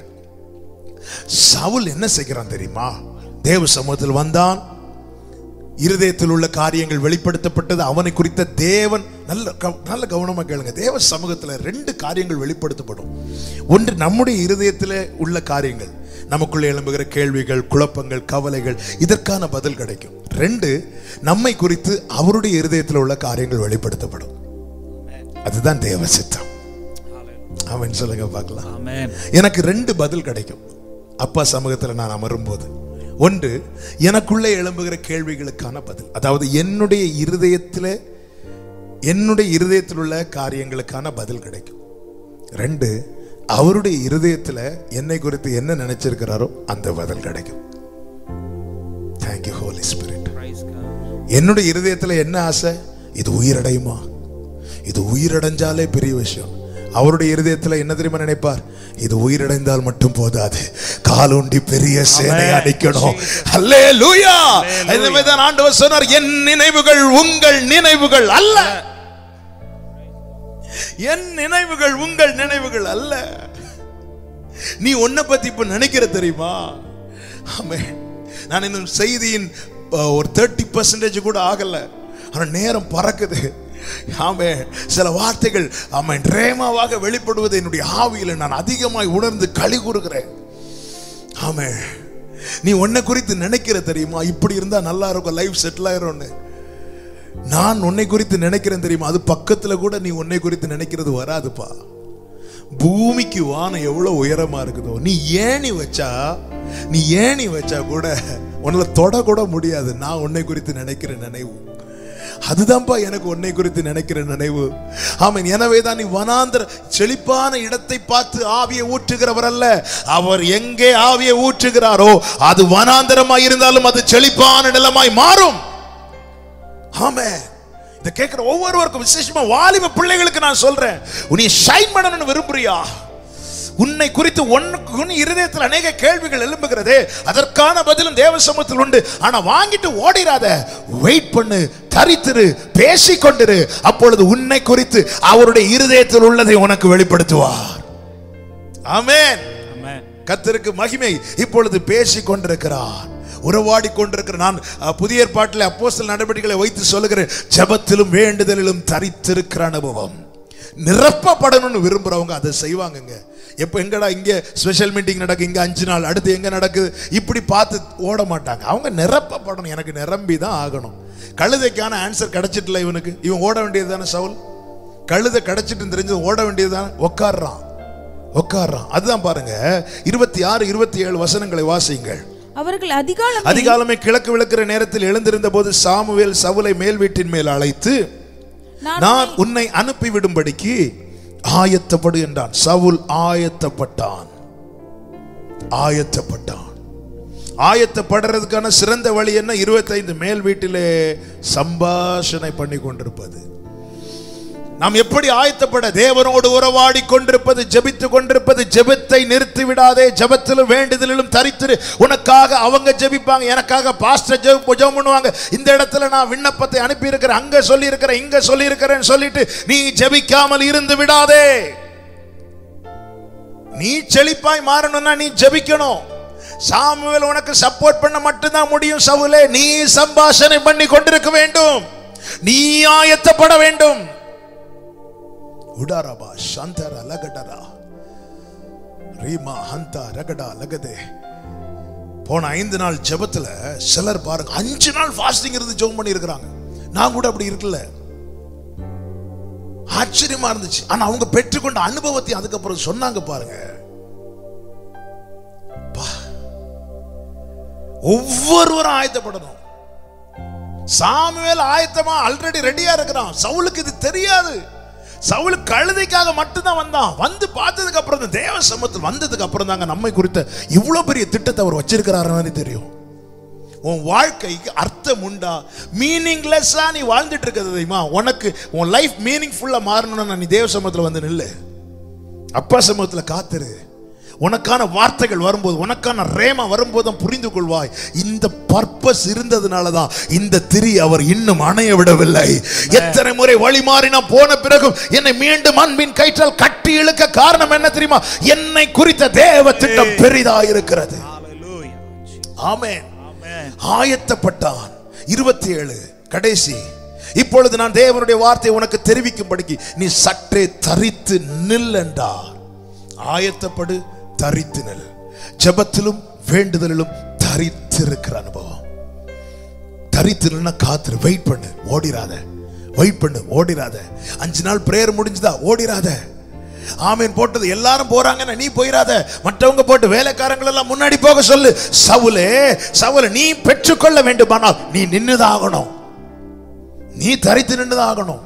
சவுல் என்ன செய்கிறான் தெரியுமா தேவ சமூகத்தில் வந்தான் இருதயத்தில் உள்ள காரியங்கள் வெளிப்படுத்தப்பட்டது அவனை குறித்த தேவன் நல்ல கவ- நல்ல கவனமா கேளுங்க தேவ சமூகத்தில் ரெண்டு காரியங்கள் வெளிப்படுத்தப்படும் ஒன்று நம்முடைய இருதயத்தில் உள்ள காரியங்கள் நமக்குள்ளே எழும்புகிற கேள்விகள் குழப்பங்கள் கவலைகள் இதற்கான பதில் கிடைக்கும் ரெண்டு நம்மை குறித்து அவருடைய இருதயத்தில் உள்ள காரியங்கள் வெளிப்படுத்தப்படும் அதுதான் தேவ சித்தம் அவன் சொல்லுங்க பார்க்கலாம் Amen. எனக்கு ரெண்டு பதில் கிடைக்கும் அப்பா சமூகத்தில் நான் அமரும்போது ஒன்று எனக்குள்ளே எழும்புகிற கேள்விகளுக்கான பதில் அதாவது என்னுடைய இருதயத்தில் என்னுடைய இருதயத்தில் உள்ள காரியங்களுக்கான பதில் கிடைக்கும் ரெண்டு அவருடைய இருதயத்தில் என்னை குறித்து என்ன நினைச்சிருக்கிறாரோ அந்த பதில் கிடைக்கும் thank you holy spirit Praise God. என்னுடைய இருதயத்தில் என்ன ஆசை இது உயிரடையுமா இது உயிரடைஞ்சாலே பெரிய விஷயம் அவருடைய இருதயத்தில் என்ன தெரியுமா நினைப்பார் இது உயிரடைந்தால் மட்டும் போதாது காலூண்டி பெரிய சேனை Amen. அடிக்கணும் அல்லேலூயா எனவேதான் ஆண்டவர் சொன்னார் என் நினைவுகள் உங்கள் நினைவுகள் அல்ல என் நினைவுகள் உங்கள் நினைவுகள் அல்ல நீ உன்னை பத்தி இப்ப நினைக்கிற தெரியுமா ஆமே நான் இன்னும் செய்தியின் அஹ், ஒரு தேர்ட்டி பர்சன்டேஜ் கூட ஆகல ஆனா நேரம் பறக்குது ஆமே சில வார்த்தைகள் ஆமே ரேமாவாக வெளிப்படுவது என்னுடைய ஆவியில நான் அதிகமாய் உணர்ந்து களி கூறுகிறேன் ஆமே நீ உன்னை குறித்து நினைக்கிற தெரியுமா இப்படி இருந்தா நல்லா இருக்கும் லைஃப் செட்டில் ஆயிரும்னு நான் உன்னை குறித்து நினைக்கிறேன் தெரியுமா அது பக்கத்துல கூட நீ உன்னை குறித்து நினைக்கிறது வராதுப்பா பூமிக்கு வானம் எவ்வளவு உயரமா இருக்குதோ நீ ஏணி வச்சா நீ ஏணி வச்சா கூட உன்னால தொட கூட முடியாது நான் உன்னை குறித்து நினைக்கிற நினைவு அதுதான்ப்பா எனக்கு உன்னை குறித்து நினைக்கிற நினைவு ஆமென் எனவே தான் நீ வனாந்திர செழிப்பான இடத்தை பார்த்து ஆவியை ஊற்றுகிறவர் அல்ல அவர் எங்கே ஆவியை ஊற்றுகிறாரோ அது வனாந்திரமாய் இருந்தாலும் அது செழிப்பான நிலமாய் மாறும் ஆமே இத கேட்கிற ஒவ்வொருவருக்கும் விசேஷமா வாலிப பிள்ளைகளுக்கு நான் சொல்றேன் உன்னை ஷைன் பண்ணணும்னு விரும்புறியா உன்னை குறித்து உனக்கு உன் இருதயத்தில் அநேக கேள்விகள் எழும்புகிறதே அதற்கான பதிலும் தேவ சமூகத்தில் உண்டு ஆனா வாங்கிட்டு ஓடிராத வெயிட் பண்ணு தரித்திரு பேசிக்கொண்டிரு அப்பொழுது உன்னை குறித்து அவருடைய இருதயத்தில் உள்ளதை உனக்கு வெளிப்படுத்துவார் ஆமென் Amen. கர்த்தருக்கு மகிமை இப்பொழுது பேசிக் கொண்டிருக்கிறார் உறவாடி கொண்டிருக்கிற நான் அஹ், புதிய ஏற்பாட்டில் அப்போஸ்தல நடவடிக்கைகளை வைத்து சொல்லுகிறேன் ஜெபத்திலும் வேண்டுதலிலும் தரித்திருக்கிற அனுபவம் நிரப்பப்படணும்னு விரும்புறவங்க அதை செய்வாங்கங்க எப்போ எங்கடா இங்க ஸ்பெஷல் மீட்டிங் நடக்கு இங்க அஞ்சு நாள் அடுத்து எங்க நடக்குது இப்படி பார்த்து ஓட மாட்டாங்க அவங்க நிரப்பப்படணும் எனக்கு நிரம்பி தான் ஆகணும் கழுதைக்கான ஆன்சர் கிடைச்சிட்டுல இவனுக்கு இவன் ஓட வேண்டியது தானே சவுல் கழுதை கிடைச்சிட்டு தெரிஞ்சது ஓட வேண்டியது தானே உட்காடுறான் உட்கார்றான் அதுதான் பாருங்க இருபத்தி ஆறு இருபத்தி ஏழு வசனங்களை வாசியுங்கள் அவர்கள் அதிகாலம் அதிகாலமே கிழக்கு விளக்குற நேரத்தில் எழுந்திருந்த போது சாமுவேல் சவுலை மேல் வீட்டின் மேல் அழைத்து நான் நான் உன்னை அனுப்பிவிடும்படிக்கு ஆயத்தப்படு என்றான் சவுல் ஆயத்தப்பட்டான் ஆயத்தப்பட்டான் ஆயத்தப்படுறதுக்கான சிறந்த வழி என்ன இருபத்தைந்து மேல் வீட்டிலே சம்பாஷணை பண்ணி கொண்டிருப்பது நாம் எப்படி ஆயத்தப்பட தேவனோடு உறவாடி கொண்டிருப்பது ஜெபித்து கொண்டிருப்பது ஜெபத்தை நிறுத்தி விடாதே ஜெபத்திலும் வேண்டுதலிலும் தரித்திரு உனக்காக அவங்க ஜெபிப்பாங்க எனக்காக பாஸ்டர் ஜெப ஜெபம் பண்ணுவாங்க இந்த இடத்துல நான் விண்ணப்பத்தை அனுப்பி இருக்கிறேன் அங்க சொல்லி இருக்கிறேன் இங்க சொல்லி இருக்கிறேன்னு சொல்லிட்டு நீ ஜெபிக்காமல் இருந்து விடாதே நீ செழிப்பாய் மாறணும்னா நீ ஜெபிக்கணும் சாமுவேல் உனக்கு சப்போர்ட் பண்ண மட்டும்தான் முடியும் சவுலே நீ சம்பாஷணை பண்ணி கொண்டிருக்க வேண்டும் நீ ஆயத்தப்பட வேண்டும் உடாரபா சந்தர லகடரா ரீமா ஹந்தா ரகடா லகதே போன ஐந்து நாள் ஜெபத்துல சிலர் பாருங்க அஞ்சு நாள் ஃபாஸ்டிங் இருந்து ஜெபம் பண்ணி இருக்கிறாங்க நான் கூட அப்படி இருக்கல ஆச்சரியமா இருந்துச்சு ஆனா அவங்க பெற்றுக்கொண்ட அனுபவத்தை அதுக்கப்புறம் சொன்னாங்க பாருங்க பா. ஒவ்வொருவரும் ஆயத்தப்படணும் சாமுவேல் ஆயத்தமா ஆல்ரெடி ரெடியா இருக்கிறான் சவுலுக்கு இது தெரியாது சவுல் கழுதைக்காக மட்டும்தான் வந்தான் வந்து பார்த்ததுக்கு அப்புறம் இந்த தேவ சமூகத்தில் வந்ததுக்கு அப்புறம் தாங்க நம்மை குறித்த இவ்வளவு பெரிய திட்டத்தை அவர் வச்சிருக்கிறாருன்னு தெரியும் உன் வாழ்க்கைக்கு அர்த்தம் உண்டா மீனிங்லெஸ்ஸா நீ வாழ்ந்துட்டு இருக்கிறது தெரியுமா உனக்கு உன் லைஃப் மீனிங்ஃபுல்லா மாறணும்னா நீ தேவ சமூகத்தில் வந்து நில்லு அப்பா சமூகத்தில் காத்துரு உனக்கான வார்த்தைகள் வரும்போது உனக்கான ரேமா வரும்போது தான் புரிந்து கொள்வாய் இந்த பர்பஸ் இருந்ததுனால தான் இந்த திரி அவர் இன்னும் அணைய விடவில்லை எத்தனை முறை வழி மாறி நான் போன பிறகும் என்னை மீண்டும் அன்பின் கயிற்றால் கட்டி இழுக்க காரணம் என்ன தெரியுமா என்னை குறித்த தேவ திட்டம் பெரிதா இருக்கிறது Hallelujah. ஆமென் Amen. ஆயத்தப்பட்டான் இருபத்தி ஏழு கடைசி இப்பொழுது நான் தேவனுடைய வார்த்தை உனக்கு தெரிவிக்கும்படிக்கு நீ சற்றே தரித்து நில் என்றார் ஆயத்தப்படு தரித்து நில் ஜெபத்திலும் வேண்டுதலிலும் தரித்திருக்கிற அனுபவம் தரித்து நின்னா காத்துரு வெயிட் பண்ணு ஓடிராத வெயிட் பண்ணு ஓடிராத அஞ்சு நாள் பிரேயர் முடிஞ்சுதா ஓடிராத ஆமீன் போட்டது எல்லாரும் போறாங்கன்னா நீ போயிராத மற்றவங்க போட்டு வேலைக்காரங்கள் எல்லாம் முன்னாடி போக சொல்லு சவுலே சவுல நீ பெற்றுக்கொள்ள வேண்டுமானால் நீ நின்னுதான் ஆகணும் நீ தரித்து நின்னுதான் ஆகணும்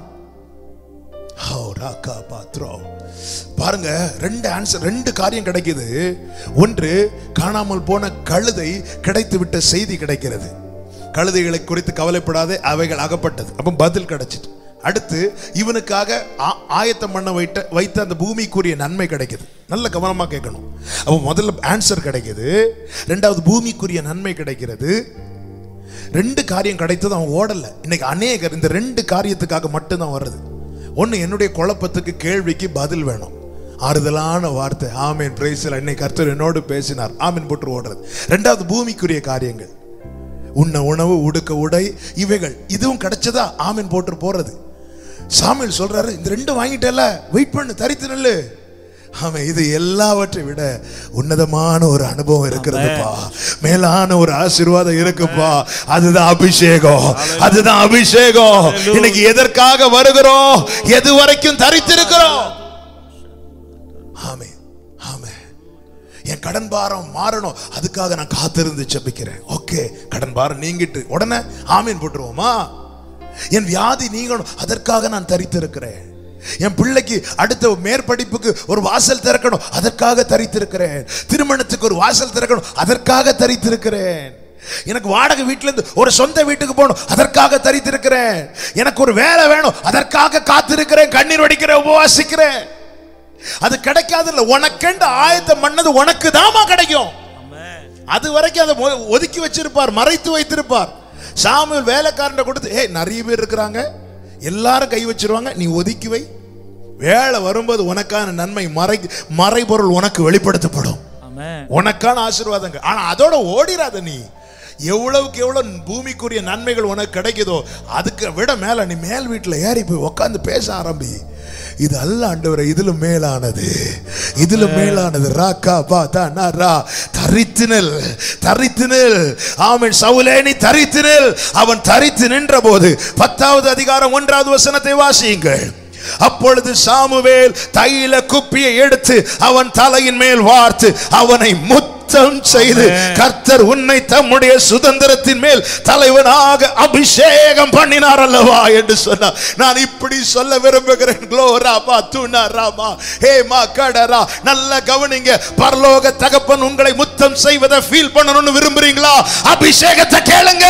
ஹோ, ராக்கா பாத்ரோ. பாருங்க ரெண்டு ஆன்சர் ரெண்டு காரியம் கிடைக்குது ஒன்று காணாமல் போன கழுதை கிடைத்து விட்ட செய்தி கிடைக்கிறது கழுதைகளை குறித்து கவலைப்படாதே அவைகள் அகப்பட்டது அப்ப பதில் கிடைச்சிட்டு அடுத்து இவனுக்காக ஆ- ஆயத்தம் பண்ண வைத்த வைத்த அந்த பூமிக்குரிய நன்மை கிடைக்குது நல்ல கவனமா கேட்கணும் அப்போ முதல்ல ஆன்சர் கிடைக்குது ரெண்டாவது பூமிக்குரிய நன்மை கிடைக்கிறது ரெண்டு காரியம் கிடைத்தது அவன் ஓடல இன்னைக்கு அநேகர் இந்த ரெண்டு காரியத்துக்காக மட்டும்தான் வர்றது ஒண்ணு என்னுடைய குழப்பத்துக்கு கேள்விக்கு பதில் வேணும் ஆறுதலான வார்த்தை ஆமீன் பிரைஸ்ல இன்னைக்கு கர்த்தர் என்னோடு பேசினார் ஆமீன் போட்டு ஓடுறது ரெண்டாவது பூமிக்குரிய காரியங்கள் உண்ண உணவு உடுக்க உடை இவைகள் இதுவும் கிடைச்சதா ஆமீன் போட்டு போறது சாமியல் சொல்றாரு இந்த ரெண்டும் வாங்கிட்டல வெயிட் பண்ணு தரித்து நில்லு ஆமா இது எல்லாவற்றை விட உன்னதமான ஒரு அனுபவம் இருக்கிறதுப்பா மேலான ஒரு ஆசீர்வாதம் இருக்குப்பா அதுதான் அபிஷேகம் அதுதான் அபிஷேகம் இன்னைக்கு எதற்காக வருகிறோம் எது வரைக்கும் தரித்திருக்கிறோம் ஆமே ஆமே என் கடன் பாரம் மாறணும் அதுக்காக நான் காத்திருந்து ஜெபிக்கிறேன் ஓகே கடன் பாரம் நீங்கிட்டு உடனே ஆமீன் போட்டுருவோமா என் வியாதி நீங்கணும் அதற்காக நான் தரித்திருக்கிறேன் என் பிள்ளைக்கு அடுத்த மேற்படிப்புக்கு ஒரு வாசல் திறக்கணும் அதற்காக தரித்திருக்கிறேன் திருமணத்துக்கு ஒரு வாசல் திறக்கணும் அதற்காக தரித்திருக்கிறேன் எனக்கு வாடகை வீட்டுல இருந்து ஒரு சொந்த வீட்டுக்கு போகணும் அதற்காக தரித்திருக்கிறேன் எனக்கு ஒரு வேலை வேணும் அதற்காக காத்திருக்கிறேன் கண்ணீர் வடிக்கிறேன் உபவாசிக்கிறேன் அது கிடைக்காது இல்ல உனக்கெண்டு ஆயத்தம் பண்ணது உனக்கு தாமா கிடைக்கும் Amen. அது வரைக்கும் அதை மொ- ஒதுக்கி வச்சிருப்பார் மறைத்து வைத்திருப்பார் சாமுவேல் வேலைக்காரன் கொடுத்து ஏய் நிறைய பேர் இருக்கிறாங்க எல்லாரும் கை வச்சிருவாங்க நீ ஒதுக்கி வை வேலை வரும்போது உனக்கான நன்மை மறை மறைபொருள் உனக்கு வெளிப்படுத்தப்படும் Amen. உனக்கான ஆசீர்வாதங்கள் ஆனா அதோட ஓடிராத நீ எவ்வளவுக்கு எவ்வளவு பூமிக்குரிய நன்மைகள் உனக்கு கிடைக்குதோ அதுக்கு விட மேல நீ மேல் வீட்டுல ஏறி போய் உட்காந்து பேச ஆரம்பி இது அல்ல ஆண்டவரே இதுல மேலானது இதுல மேலானது ராக்கா பா தா ரா தரித்தினல் தரித்தினல் ஆமென் சவுலே நீ தரித்தினல் அவன் தரித்து நின்ற போது பத்தாவது அதிகாரம் ஒன்றாவது வசனத்தை வாசியுங்கள் அப்பொழுது சாமுவேல் தைல குப்பியை எடுத்து அவன் தலையின் மேல் வார்த்து அவனை முத்தம் செய்து கர்த்தர் உன்னை தம்முடைய சுதந்திரத்தின் மேல் தலைவனாக அபிஷேகம் பண்ணினார் அல்லவா என்று சொன்னார் நான் இப்படி சொல்ல விரும்புகிறேன் க்ளோரா பா துனா ராமா ஹே மா கடரா நல்ல கவனிங்க பரலோக தகப்பன் உங்களை முத்தம் செய்வதை ஃபீல் பண்ணணும்னு விரும்புறீங்களா அபிஷேகத்தை கேளுங்க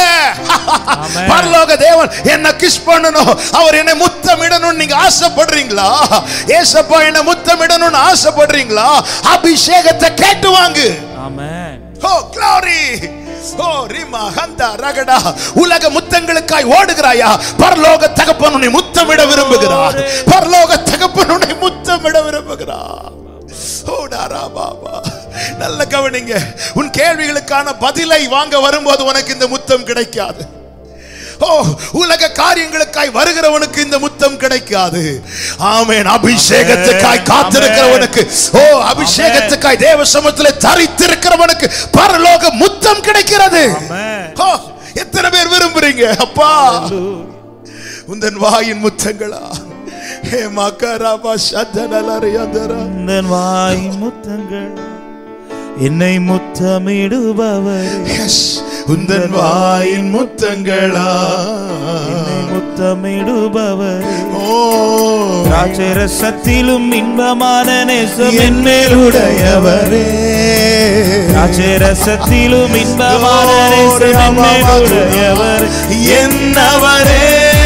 பரலோக தேவன் என்ன கிஸ் பண்ணணும் அவர் என்னை முத்தமிடணும் நீங்க ஆசைப்படுறீங்களா ஏசப்பா என்ன முத்தமிடணும்னு ஆசைப்படுறீங்களா அபிஷேகத்தை கேட்டு வாங்கு Amen. ஓ glory ஓ ரிமா ஹந்தா ரகடா உலக முத்தங்களுக்காய் ஓடுகிறாயா பரலோக தகப்பன் உன்னை முத்தமிட விரும்புகிறார் பரலோக தகப்பன் உன்னை முத்தமிட விரும்புகிறார் ஓடா ஹூடாரா பாபா நல்ல கவனிங்க உன் கேள்விகளுக்கான பதிலை வாங்க வரும்போது உனக்கு இந்த முத்தம் கிடைக்காது ஓ உலக காரியங்களுக்காய் வருகிறவனுக்கு இந்த முத்தம் கிடைக்காது ஆமென் அபிஷேகத்துக்காய் காத்திருக்கிறவனுக்கு ஓ அபிஷேகத்துக்காய் தேவ சமூகத்தில் தரித்திருக்கிறவனுக்கு பரலோக முத்தம் கிடைக்கிறது Amen. ஓ எத்தனை பேர் விரும்புறீங்க அப்பா உந்தன் வாயின் முத்தங்களா ஹே மகராபா சதனலரியந்தரா உந்தன் வாய் முத்தங்கள் என்னை முத்தமிடுபவர் எஸ் உந்தன் வாயின் முத்தங்களா என்னை முத்தமிடுபவர் ஓ திராட்சரசத்திலும் இன்பமான நேசம் என்னுடையவர் திராட்சரசத்திலும் இன்பமான நேசம் என்னுடையவர் என்னவரே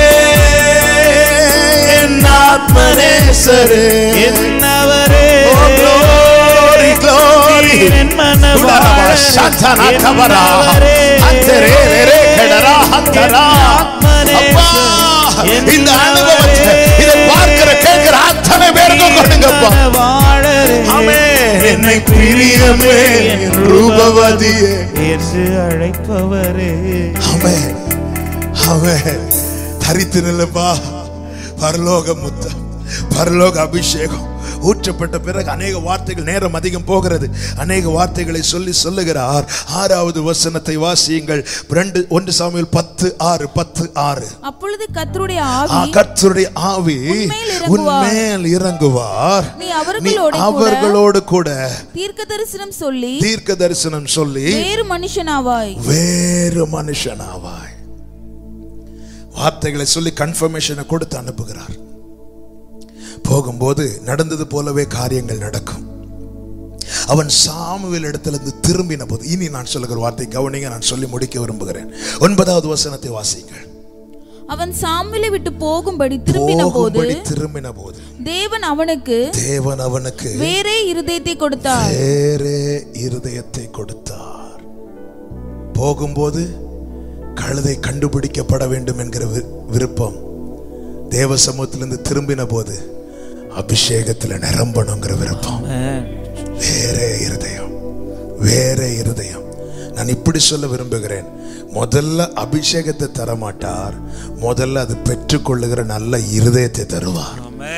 என் ஆத்மநேசரே என்னவரே Oh, glory, glory. என் மனவாளர். உலரபா சந்தன கபரா. என்னவரே. அந்தரே ரெரே கெடரா அந்தரா. என் அப்பா, ஆத்மநேசர். இந்த அனுபவத்தை இதை பார்க்கிற கேட்கிற அத்தனை பேருக்கும் கொடுங்கப்பா வாழரே. ஆமென். என்னை பிரியமே என் ரூபவதியே என்று அழைப்பவரே அவன் அவன் தரித்து நில்லப்பா பரலோக முத்தம் பரலோக அபிஷேகம் ஊற்றப்பட்ட பிறகு அநேக வார்த்தைகள் நேரம் அதிகம் போகிறது அநேக வார்த்தைகளை சொல்லி சொல்லுகிறார் ஆறாவது வசனத்தை வாசியுங்கள் ரெண்டு ஒன்று சாமியில் பத்து ஆறு பத்து ஆறு அப்பொழுது கர்த்தருடைய ஆ, ஆவி கர்த்தருடைய ஆவி உன்மேல் இறங்குவார். உன்மேல் இறங்குவார் நீ நீ அவர்களோடு கூட அவர்களோடு கூட தீர்க்க தரிசனம் சொல்லி தீர்க்க தரிசனம் சொல்லி வேறு மனுஷனாவாய் வேறு மனுஷனாவாய் வார்த்தைகளை சொல்லி கன்ஃபர்மேஷனை கொடுத்து அனுப்புகிறார் போகும்போது நடந்தது போலவே காரியங்கள் நடக்கும் அவன் சாமுவேல் இடத்திலிருந்து திரும்பின போது இனி நான் சொல்லுகிற வார்த்தை கவனிங்க நான் சொல்லி முடிக்க விரும்புகிறேன் ஒன்பதாவது வசனத்தை வாசிங்கள் அவன் சாமுவேலை விட்டு போகும்படி திரும்பின போது போகும்படி திரும்பின போது தேவன் அவனுக்கு தேவன் அவனுக்கு வேறே இருதயத்தை கொடுத்தார் வேறே இருதயத்தை கொடுத்தார் போகும்போது கழுதை கண்டுபிடிக்கப்பட வேண்டும் என்கிற வி- விருப்பம் தேவ சமூகத்திலிருந்து திரும்பின போது அபிஷேகத்துல நிரம்பணுங்கிற விருப்பம் வேறே இருதயம் வேறே இருதயம் நான் இப்படி சொல்ல விரும்புகிறேன் முதல்ல அபிஷேகத்தை தர மாட்டார் முதல்ல அது பெற்றுக்கொள்ளுகிற நல்ல இருதயத்தை தருவார்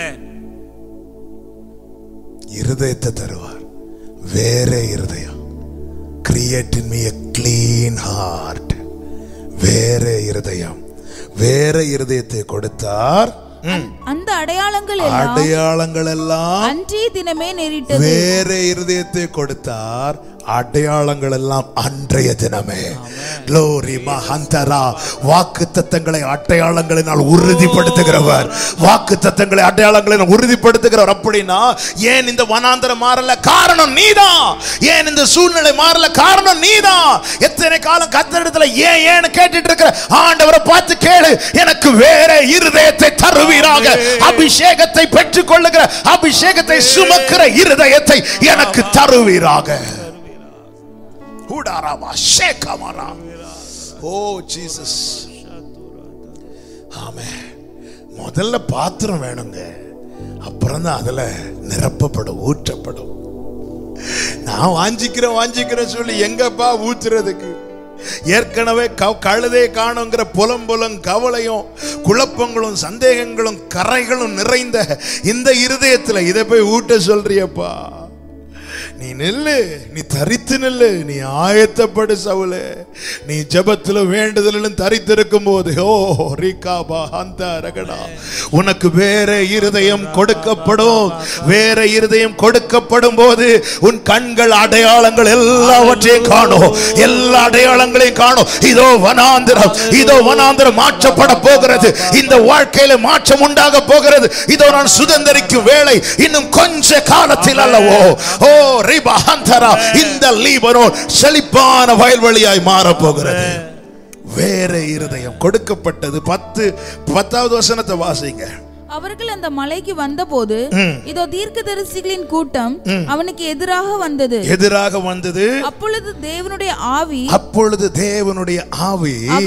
இருதயத்தை தருவார் வேறே இருதயம் create in me a clean heart வேறே இருதயம் வேற இருதயத்தை கொடுத்தார் ம். அந்த அடையாளங்கள் எல்லாம் அடையாளங்கள் எல்லாம் அன்றைய தினமே நேரிட்டது வேற இருதயத்தை கொடுத்தார் அடையாளங்கள் எல்லாம் அன்றைய தினமே க்ளோரி மஹந்தரா வாக்கு தத்தங்களை அடையாளங்களினால் உறுதிப்படுத்துகிறவர் வாக்கு தத்தங்களை அடையாளங்களினால் உறுதிப்படுத்துகிறவர் அப்படின்னா ஏன் இந்த வனாந்தரம் மாறல காரணம் நீதான் ஏன் இந்த சூழ்நிலை மாறல காரணம் நீதான் எத்தனை காலம் கத்தரிடத்துல ஏன் ஏன்னு கேட்டுட்டு இருக்கிற ஆண்டவரை பார்த்து கேளு எனக்கு வேற இருதயத்தை தருவீராக அபிஷேகத்தை பெற்றுக் கொள்ளுகிற அபிஷேகத்தை சுமக்கிற இருதயத்தை எனக்கு தருவீராக ஹூடாராமா ஷேகமாரா ஓ ஜீசஸ் ஆமே முதல்ல பாத்திரம் வேணுங்க அப்புறம் தான் அதுல நிரப்பப்படும் ஊற்றப்படும் நான் வாஞ்சிக்கிறேன் வாஞ்சிக்கிறேன் சொல்லி எங்கப்பா ஊத்துறதுக்கு ஏற்கனவே க- கழுதே காணுங்கிற புலம் புலம் கவலையும் குழப்பங்களும் சந்தேகங்களும் கரைகளும் நிறைந்த இந்த இருதயத்துல இதை போய் ஊட்ட சொல்றியப்பா நீ நில்லு நீ தரித்து நில்லு நீ ஆயத்தப்படு சவுலே நீ ஜெபத்துல வேண்டுதலிலும் தரித்திருக்கும் போது ஓ ரீகாபா அந்த ரகடா உனக்கு வேற இருதயம் கொடுக்கப்படும் வேற இருதயம் கொடுக்கப்படும் போது உன் கண்கள் அடையாளங்கள் எல்லாவற்றையும் காணும் எல்லா அடையாளங்களையும் காணும் இதோ வனாந்திரம் இதோ வனாந்திரம் மாற்றப்பட போகிறது இந்த வாழ்க்கையில மாற்றம் உண்டாக போகிறது இதோ நான் சுதந்திரிக்கும் வேளை இன்னும் கொஞ்ச காலத்தில் அல்லவோ ஓ ரிபஹந்தரா இந்த லீபனோன் செழிப்பான வயல்வெளியாய் மாறப் போகிறது வேற இருதயம் கொடுக்கப்பட்டது பத்து பத்தாவது வசனத்தை வாசிங்க அவர்கள் அந்த மலைக்கு வந்தபோது இதோ தீர்க்கதரிசிகளின் கூட்டம் அவனுக்கு எதிராக வந்தது எதிராக வந்தது அப்பொழுது தேவனுடைய ஆவி அப்பொழுது தேவனுடைய ஆவி அவன் மேல்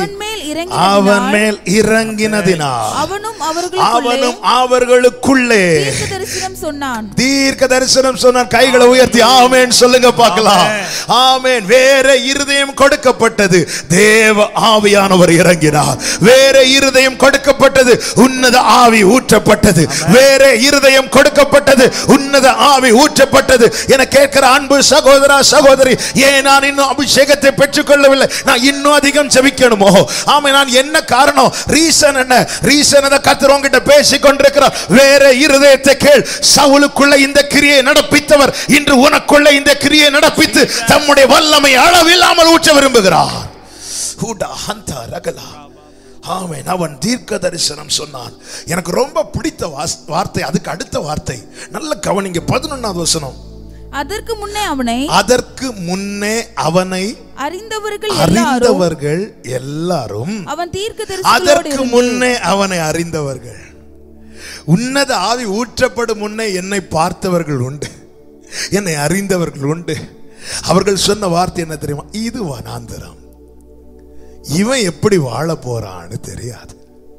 அவன் இறங்கினார் மேல் இறங்கினதினா அவனும் அவர்களுக்குள்ளே அவனும் அவர்களுக்குள்ளே தீர்க்க தரிசனம் சொன்னான் தீர்க்க தரிசனம் சொன்னார் கைகளை உயர்த்தி ஆமென் சொல்லுங்க பார்க்கலாம் ஆமென் வேற இருதயம் கொடுக்கப்பட்டது தேவ ஆவியானவர் இறங்கினார் வேற இருதயம் கொடுக்கப்பட்டது உன்னத ஆவி ஊற்றப்பட்டது வேற இருதயம் கொடுக்கப்பட்டது உன்னத ஆவி ஊற்றப்பட்டது என கேட்கிற அன்பு சகோதரா சகோதரி ஏன் நான் இன்னும் அபிஷேகத்தை பெற்றுக்கொள்ளவில்லை நான் இன்னும் அதிகம் ஜெபிக்கணுமோ ஆமை நான் என்ன காரணம் ரீசன் என்ன ரீசன் அதை கத்துறவங்கிட்ட பேசிக் கொண்டிருக்கிறார் வேற இருதயத்தை கேள் சவுலுக்குள்ள இந்த கிரியை நடப்பித்தவர் இன்று உனக்குள்ள இந்த கிரியை நடப்பித்து தம்முடைய வல்லமை அளவில்லாமல் ஊற்ற விரும்புகிறார் ஹூடா ஹந்தா ரகலா ஆமென் அவன் தீர்க்க தரிசனம் சொன்னான் எனக்கு ரொம்ப பிடித்த வாஸ்- வார்த்தை அதுக்கு அடுத்த வார்த்தை நல்ல கவனிங்க பதினொன்னாவது வசனம் அதற்கு முன்னே அவனை அதற்கு முன்னே அவனை அறிந்தவர்கள் எல்லாரும் அறிந்தவர்கள் எல்லாரும் அவன் தீர்க்க தரிசனோடு அதற்கு முன்னே அவனை அறிந்தவர்கள் உன்னத ஆவி ஊற்றப்படும் முன்னே என்னை பார்த்தவர்கள் உண்டு என்னை அறிந்தவர்கள் உண்டு அவர்கள் சொன்ன வார்த்தை என்ன தெரியுமா இது வனாந்தரம் இவன் எப்படி வாழ போறான்னு தெரியாது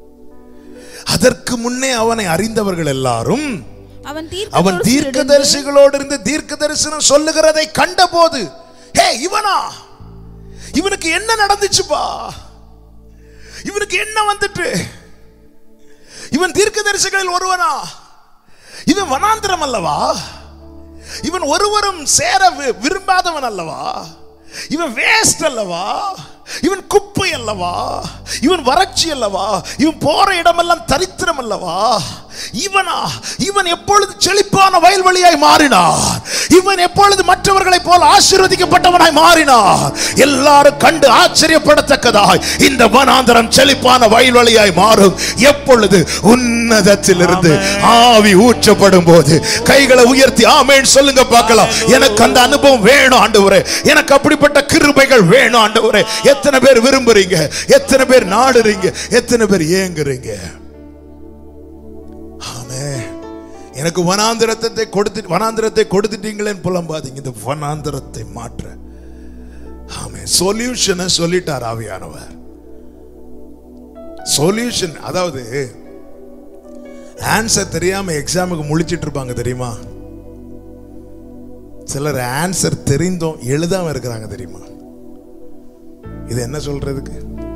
அதற்கு முன்னே அவனை அறிந்தவர்கள் எல்லாரும் அவன் அவன் தீர்க்க தீர்க்க தரிசிகளோடு இருந்து தீர்க்க தரிசனம் சொல்லுகிறதை கண்டபோது ஹே இவனா இவனுக்கு என்ன நடந்துச்சுப்பா இவனுக்கு என்ன வந்துட்டு இவன் தீர்க்க தரிசிகளில் ஒருவனா இவன் வனாந்திரம் அல்லவா இவன் ஒருவரும் சேர வி- விரும்பாதவன் அல்லவா இவன் வேஸ்ட் அல்லவா இவன் குப்பை அல்லவா இவன் வறட்சி அல்லவா இவன் போற இடமெல்லாம் தரித்திரம் அல்லவா இவனா இவன் எப்பொழுது செழிப்பான வயல்வெளியாய் மாறினார் இவன் எப்பொழுது மற்றவர்களைப் போல ஆசீர்வதிக்கப்பட்டவனாய் மாறினார் எல்லாரும் கண்டு ஆச்சரியப்படத்தக்கதாய் இந்த வனாந்தரம் செழிப்பான வயல்வெளியாய் மாறும் எப்பொழுது உன்னதத்திலிருந்து ஆவி ஊற்றப்படும் போது கைகளை உயர்த்தி ஆமேன் சொல்லுங்க பார்க்கலாம் எனக்கு அந்த அனுபவம் வேணும் ஆண்டவரே எனக்கு அப்படிப்பட்ட கிருபைகள் வேணும் ஆண்டவரே எத்தனை பேர் விரும்புறீங்க எத்தனை பேர் நாடுறீங்க எத்தனை பேர் ஏங்குறீங்க ஆமே எனக்கு வனாந்திரத்தை கொடுத்து வனாந்திரத்தை கொடுத்துட்டீங்களேன்னு புலம்பாதீங்க இந்த வனாந்திரத்தை மாற்ற ஆமே சொல்யூஷனை சொல்லிட்டார் ஆவியானவர் சொல்யூஷன் அதாவது ஆன்சர் தெரியாம எக்ஸாமுக்கு முழிச்சிட்டு இருப்பாங்க தெரியுமா சிலர் ஆன்சர் தெரிந்தும் எழுதாம இருக்கிறாங்க தெரியுமா இது என்ன சொல்றதுக்கு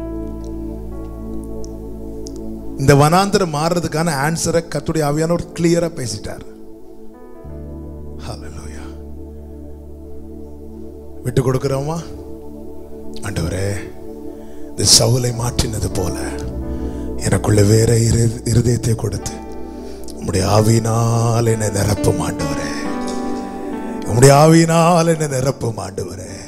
இந்த வனாந்தரம் மாறுறதுக்கான ஆன்சரை கத்துடைய ஆவியானவர் கிளியரா பேசிட்டார் ஹalleluya விட்டு கொடுக்கிறோமா ஆண்டவரே இந்த சவுலை மாற்றினது போல எனக்குள்ள வேற இரு- இருதயத்தை கொடுத்து உம்முடைய ஆவியினால் என்னை நிரப்பும் ஆண்டவரே உம்முடைய ஆவியினால் என்னை நிரப்பும் ஆண்டவரே